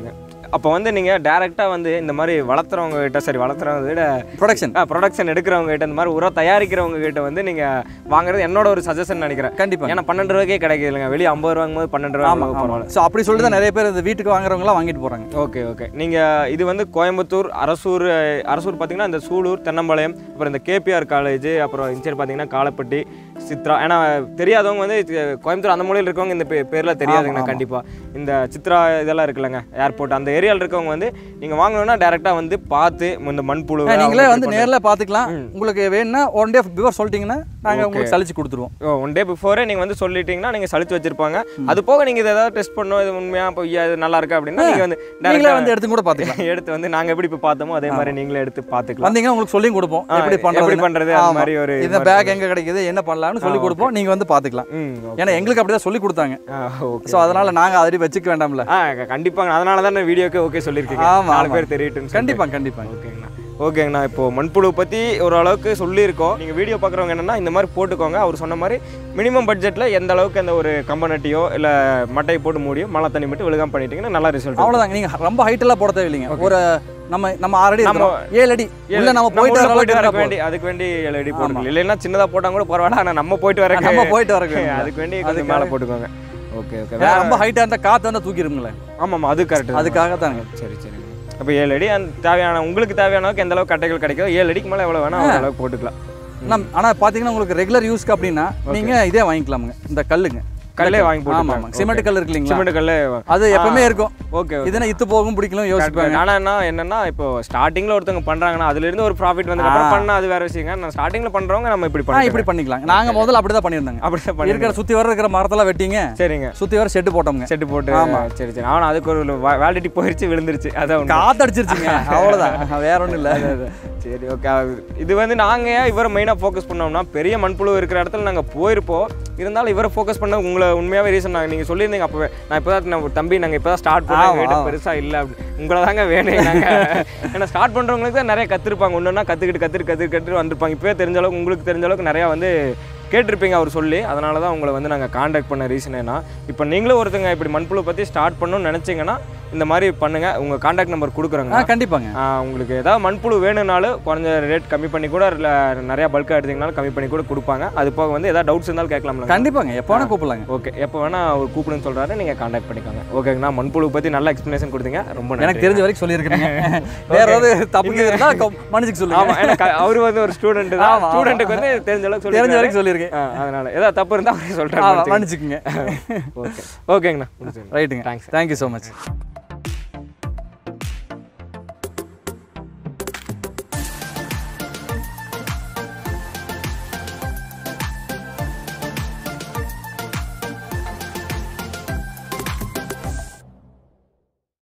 அப்போ வந்து நீங்கள் டேரெக்டாக வந்து இந்த மாதிரி வளர்த்துறவங்க கிட்ட சரி வளர்த்துறவங்க விட ப்ரொடக்ஷன் ப்ரொடக்ஷன் எடுக்கிறவங்க கிட்ட இந்த மாதிரி உரம் தயாரிக்கிறவங்க கிட்ட வந்து நீங்கள் வாங்குறது என்னோட ஒரு சஜஷன் நினைக்கிறேன் கண்டிப்பாக ஏன்னா பன்னெண்டு ரூபாய்க்கே கிடைக்குது இல்லைங்க வெளியே ஐம்பது ரூபாங்கும் போது பன்னெண்டு ரூபா ஆமாம் பரவாயில்ல ஆமாம் ஸோ அப்படி சொல்லிட்டு தான் நிறைய பேர் இந்த வீட்டுக்கு வாங்குறவங்களாம் வாங்கிட்டு போகிறாங்க ஓகே ஓகே நீங்கள் இது வந்து கோயம்புத்தூர் அரசூர் அரசூர் பார்த்தீங்கன்னா இந்த சூலூர் தென்னம்பாளையம் அப்புறம் இந்த கேபிஆர் காலேஜ் அப்புறம் இந்த சைடு பார்த்தீங்கன்னா காலப்பட்டி சித்ரா ஏன்னா தெரியாதவங்க வந்து இது கோயம்புத்தூர் அந்த மூலையில் இருக்கவங்க இந்த பே பேரில் தெரியாதுங்கண்ணா ஆமா. கண்டிப்பாக இந்த சித்ரா இதெல்லாம் இருக்குல்லங்க ஏர்போர்ட் அந்த ஏரியாவில் இருக்கவங்க வந்து நீங்கள் வாங்கணும்னா டேரெக்டாக வந்து பார்த்து இந்த மண்புழு நீங்களே வந்து நேரில் பார்த்துக்கலாம் உங்களுக்கு வேணும்னா ஒன் டே பிஃபோர் சொல்லிட்டீங்கன்னா நாங்கள் உங்களுக்கு சலிச்சு கொடுத்துருவோம் ஒன் டே பிஃபோரே நீங்கள் வந்து சொல்லிட்டீங்கன்னா நீங்கள் சளிச்சு வச்சிருப்பாங்க அது போக நீங்கள் இதை ஏதாவது டெஸ்ட் பண்ணணும் இது உண்மையாக பொய்யா இது நல்லா இருக்கு அப்படின்னா நீங்கள் வந்து நீங்களே டேரெக்டாக வந்து எடுத்து கூட பார்த்துக்கலாம் எடுத்து வந்து நாங்கள் எப்படி இப்போ பார்த்தோமோ அதே மாதிரி நீங்களே எடுத்து பார்த்துக்கலாம் வந்தீங்கன்னா உங்களுக்கு சொல்லியும் கொடுப்போம் ஆ, எப்படி எப்படி பண்ணுறது பண்றது அந்த மாதிரி ஒரு இந்த பேக் எங்கே கிடைக்குது என்ன பண்ணலாம்னு சொல்லி கொடுப்போம் நீங்கள் வந்து பார்த்துக்கலாம் ம் ஓகே. ஏன்னா எங்களுக்கு அப்படி தான் சொல்லி கொடுத்தாங்க ஆ, ஓகே ஸோ அதனால் நாங்கள் அதை வச்சுக்க வேண்டாம்ல ஆ க- கண்டிப்பாங்க அதனால தான் வீடியோக்கு ஓகே சொல்லியிருக்கீங்க ஆமா, நாலு ஆமா. பேர் தெரியட்டும் கண்டிப்பாக கண்டிப்பாக ஓகேங்கண்ணா ஓகேங்கண்ணா இப்போ மண்புழு பற்றி ஓரளவுக்கு சொல்லியிருக்கோம் நீங்கள் வீடியோ பார்க்குறவங்க என்னன்னா இந்த மாதிரி போட்டுக்கோங்க அவர் சொன்ன மாதிரி மினிமம் பட்ஜெட்டில் எந்த அளவுக்கு அந்த ஒரு கம்பனட்டியோ இல்லை மட்டையை போட்டு மூடியோ மழை தண்ணி மட்டும் விழுகாம பண்ணிட்டீங்கன்னா நல்லா ரிசல்ட் அவ்வளோதாங்க நீங்கள் ரொம்ப ஹைட்டெல்லாம் போட தேவையில்லைங்க ஒரு நம்ம நம்ம ஆறடி நம்ம- இருக்கிறோம் ஏழு அடி உள்ள நம்ம போயிட்டு வர போயிட்டு அளவுக்கு வரக்கு இருந்தா வேண்டி அதுக்கு வேண்டி எல்இடி போட்டுக்கலாம் இல்லைன்னா சின்னதாக போட்டால் கூட பரவாயில்ல ஆனால் நம்ம போயிட்டு போதும். வரக்கு நம்ம போயிட்டு வரக்கு அதுக்கு வேண்டி கொஞ்சம் அதுக்காக- மேலே போட்டுக்கோங்க ஓகே ஓகே ஏன்னா ரொம்ப ஹைட்டாக இருந்தால் காற்று வந்தால் தூக்கிடுங்களே ஆமாம் அது கரெக்ட் அதுக்காக தாங்க சரி சரி அப்போ ஏழு அடி அந்த தேவையான உங்களுக்கு தேவையான அளவுக்கு எந்த அளவுக்கு கட்டைகள் கிடைக்குதோ ஏழு அடிக்கு மேலே எவ்வளோ வேணா அவ்வளோ அளவுக்கு போட்டுக்கலாம் நம் ஆனால் பார்த்தீங்கன்னா உங்களுக்கு ரெகுலர் யூஸ்க்கு அப்படின்னா நீங்கள் இதே வாங்கிக்கலாமுங்க இந்த கல்லுங்க கல்லே வாங்கி ஆமாம் போட்டு ஆமாம் சிமெண்ட் கல் இருக்கு இல்லைங்களா சிமெண்ட் கல்லே அது எப்பவுமே இருக்கும் ஓகே இதுனா இத்து போகும் பிடிக்கலாம் யோசிப்பாங்க ஆனா என்ன என்னன்னா இப்போ ஸ்டார்டிங்ல ஒருத்தவங்க பண்றாங்கன்னா அதுல இருந்து ஒரு ப்ராஃபிட் வந்து அப்புறம் பண்ணா அது வேற விஷயங்க நான் ஸ்டார்டிங்ல பண்றவங்க நம்ம இப்படி ஆ பண்ணலாம் இப்படி பண்ணிக்கலாம் நாங்க முதல்ல அப்படி தான் பண்ணியிருந்தாங்க அப்படிதான் பண்ணி இருக்கிற சுற்றி வர இருக்கிற மரத்தெல்லாம் வெட்டிங்க சரிங்க சுற்றி வர செட்டு போட்டோம்ங்க செட்டு போட்டு ஆமா. சரி சரி ஆனா அதுக்கு ஒரு வேலிடிட்டி போயிருச்சு விழுந்துருச்சு அதான் உண்மை. காத்தடிச்சிருச்சுங்க அவ்வளோதான் வேற ஒன்றும் இல்லை அது, அது. சரி ஓகே இது வந்து நாங்கள் ஏன் இவரை மெயினாக ஃபோக்கஸ் பண்ணோம்னா பெரிய மண்புழு இருக்கிற இடத்துல நாங்கள் போயிருப்போம் இருந்தாலும் இவரை ஃபோக்கஸ் பண்ண உங்களை உண்மையாகவே ரீசன் நாங்கள் நீங்கள் சொல்லியிருந்தீங்க அப்போவே நான் இப்போ தான் நம்ம தம்பி நாங்கள் இப்போ தான் ஸ்டார்ட் ஆமா, பண்ணோம் ஆமா. பெருசாக இல்லை அப்படி உங்களை தாங்க வேணும் நாங்கள் ஏன்னா ஸ்டார்ட் பண்ணுறவங்களுக்கு தான் நிறைய கற்றுருப்பாங்க ஒன்றுனா கற்றுக்கிட்டு கற்றுட்டு கற்றுட்டு கற்றுட்டு வந்திருப்பாங்க இப்போயே தெரிஞ்ச அளவுக்கு உங்களுக்கு தெரிஞ்ச அளவுக்கு நிறையா வந்து கேட்டிருப்பீங்க அவர் சொல்லி அதனால தான் உங்களை வந்து நாங்கள் காண்டாக்ட் பண்ண ரீசன் என்ன இப்போ நீங்களும் ஒருத்தங்க இப்படி மண்புழு பற்றி ஸ்டார்ட் பண்ணணும்னு நினச்சிங்கன்னா இந்த மாதிரி பண்ணுங்கள் உங்கள் காண்டாக்ட் நம்பர் கொடுக்குறோங்க ஆ கண்டிப்பாங்க ஆ, உங்களுக்கு ஏதாவது மண்புழு வேணும்னாலும் குறைஞ்ச ரேட் கம்மி பண்ணி கூட இல்லை நிறையா பல்காக எடுத்தீங்கனாலும் கம்மி பண்ணி கூட கொடுப்பாங்க அது போக வந்து ஏதாவது டவுட்ஸ் இருந்தாலும் கேட்கலாம்ல கண்டிப்பாங்க எப்போ வேணா கூப்பிடலாங்க ஓகே எப்போ வேணால் அவர் கூப்பிடுன்னு சொல்கிறாரு நீங்கள் காண்டாக்ட் பண்ணிக்கோங்க ஓகேங்கண்ணா மண்புழு பற்றி நல்ல எக்ஸ்ப்ளனேஷன் கொடுத்தீங்க ரொம்ப எனக்கு நன்றி தெரிஞ்ச வரைக்கும் சொல்லியிருக்கிறேங்க வேற ஏதாவது தப்பு இருந்தா மன்னிச்சுக்க சொல்லுங்க ஆமாம் எனக்கு அவர் வந்து ஒரு ஸ்டூடெண்ட் தான் ஆமா, ஆமா. ஸ்டூடெண்ட்டுக்கு வந்து தெரிஞ்ச அளவுக்கு தெரிஞ்ச சொல்லி வரைக்கும் சொல்லியிருக்கேன் அதனால ஏதாவது தப்பு இருந்தால் அவரே ஆமா, சொல்லிட்டாரு மன்னிச்சுக்குங்க ஓகே ஓகேங்கண்ணா ரைட்டுங்க Thanks. Thank you so much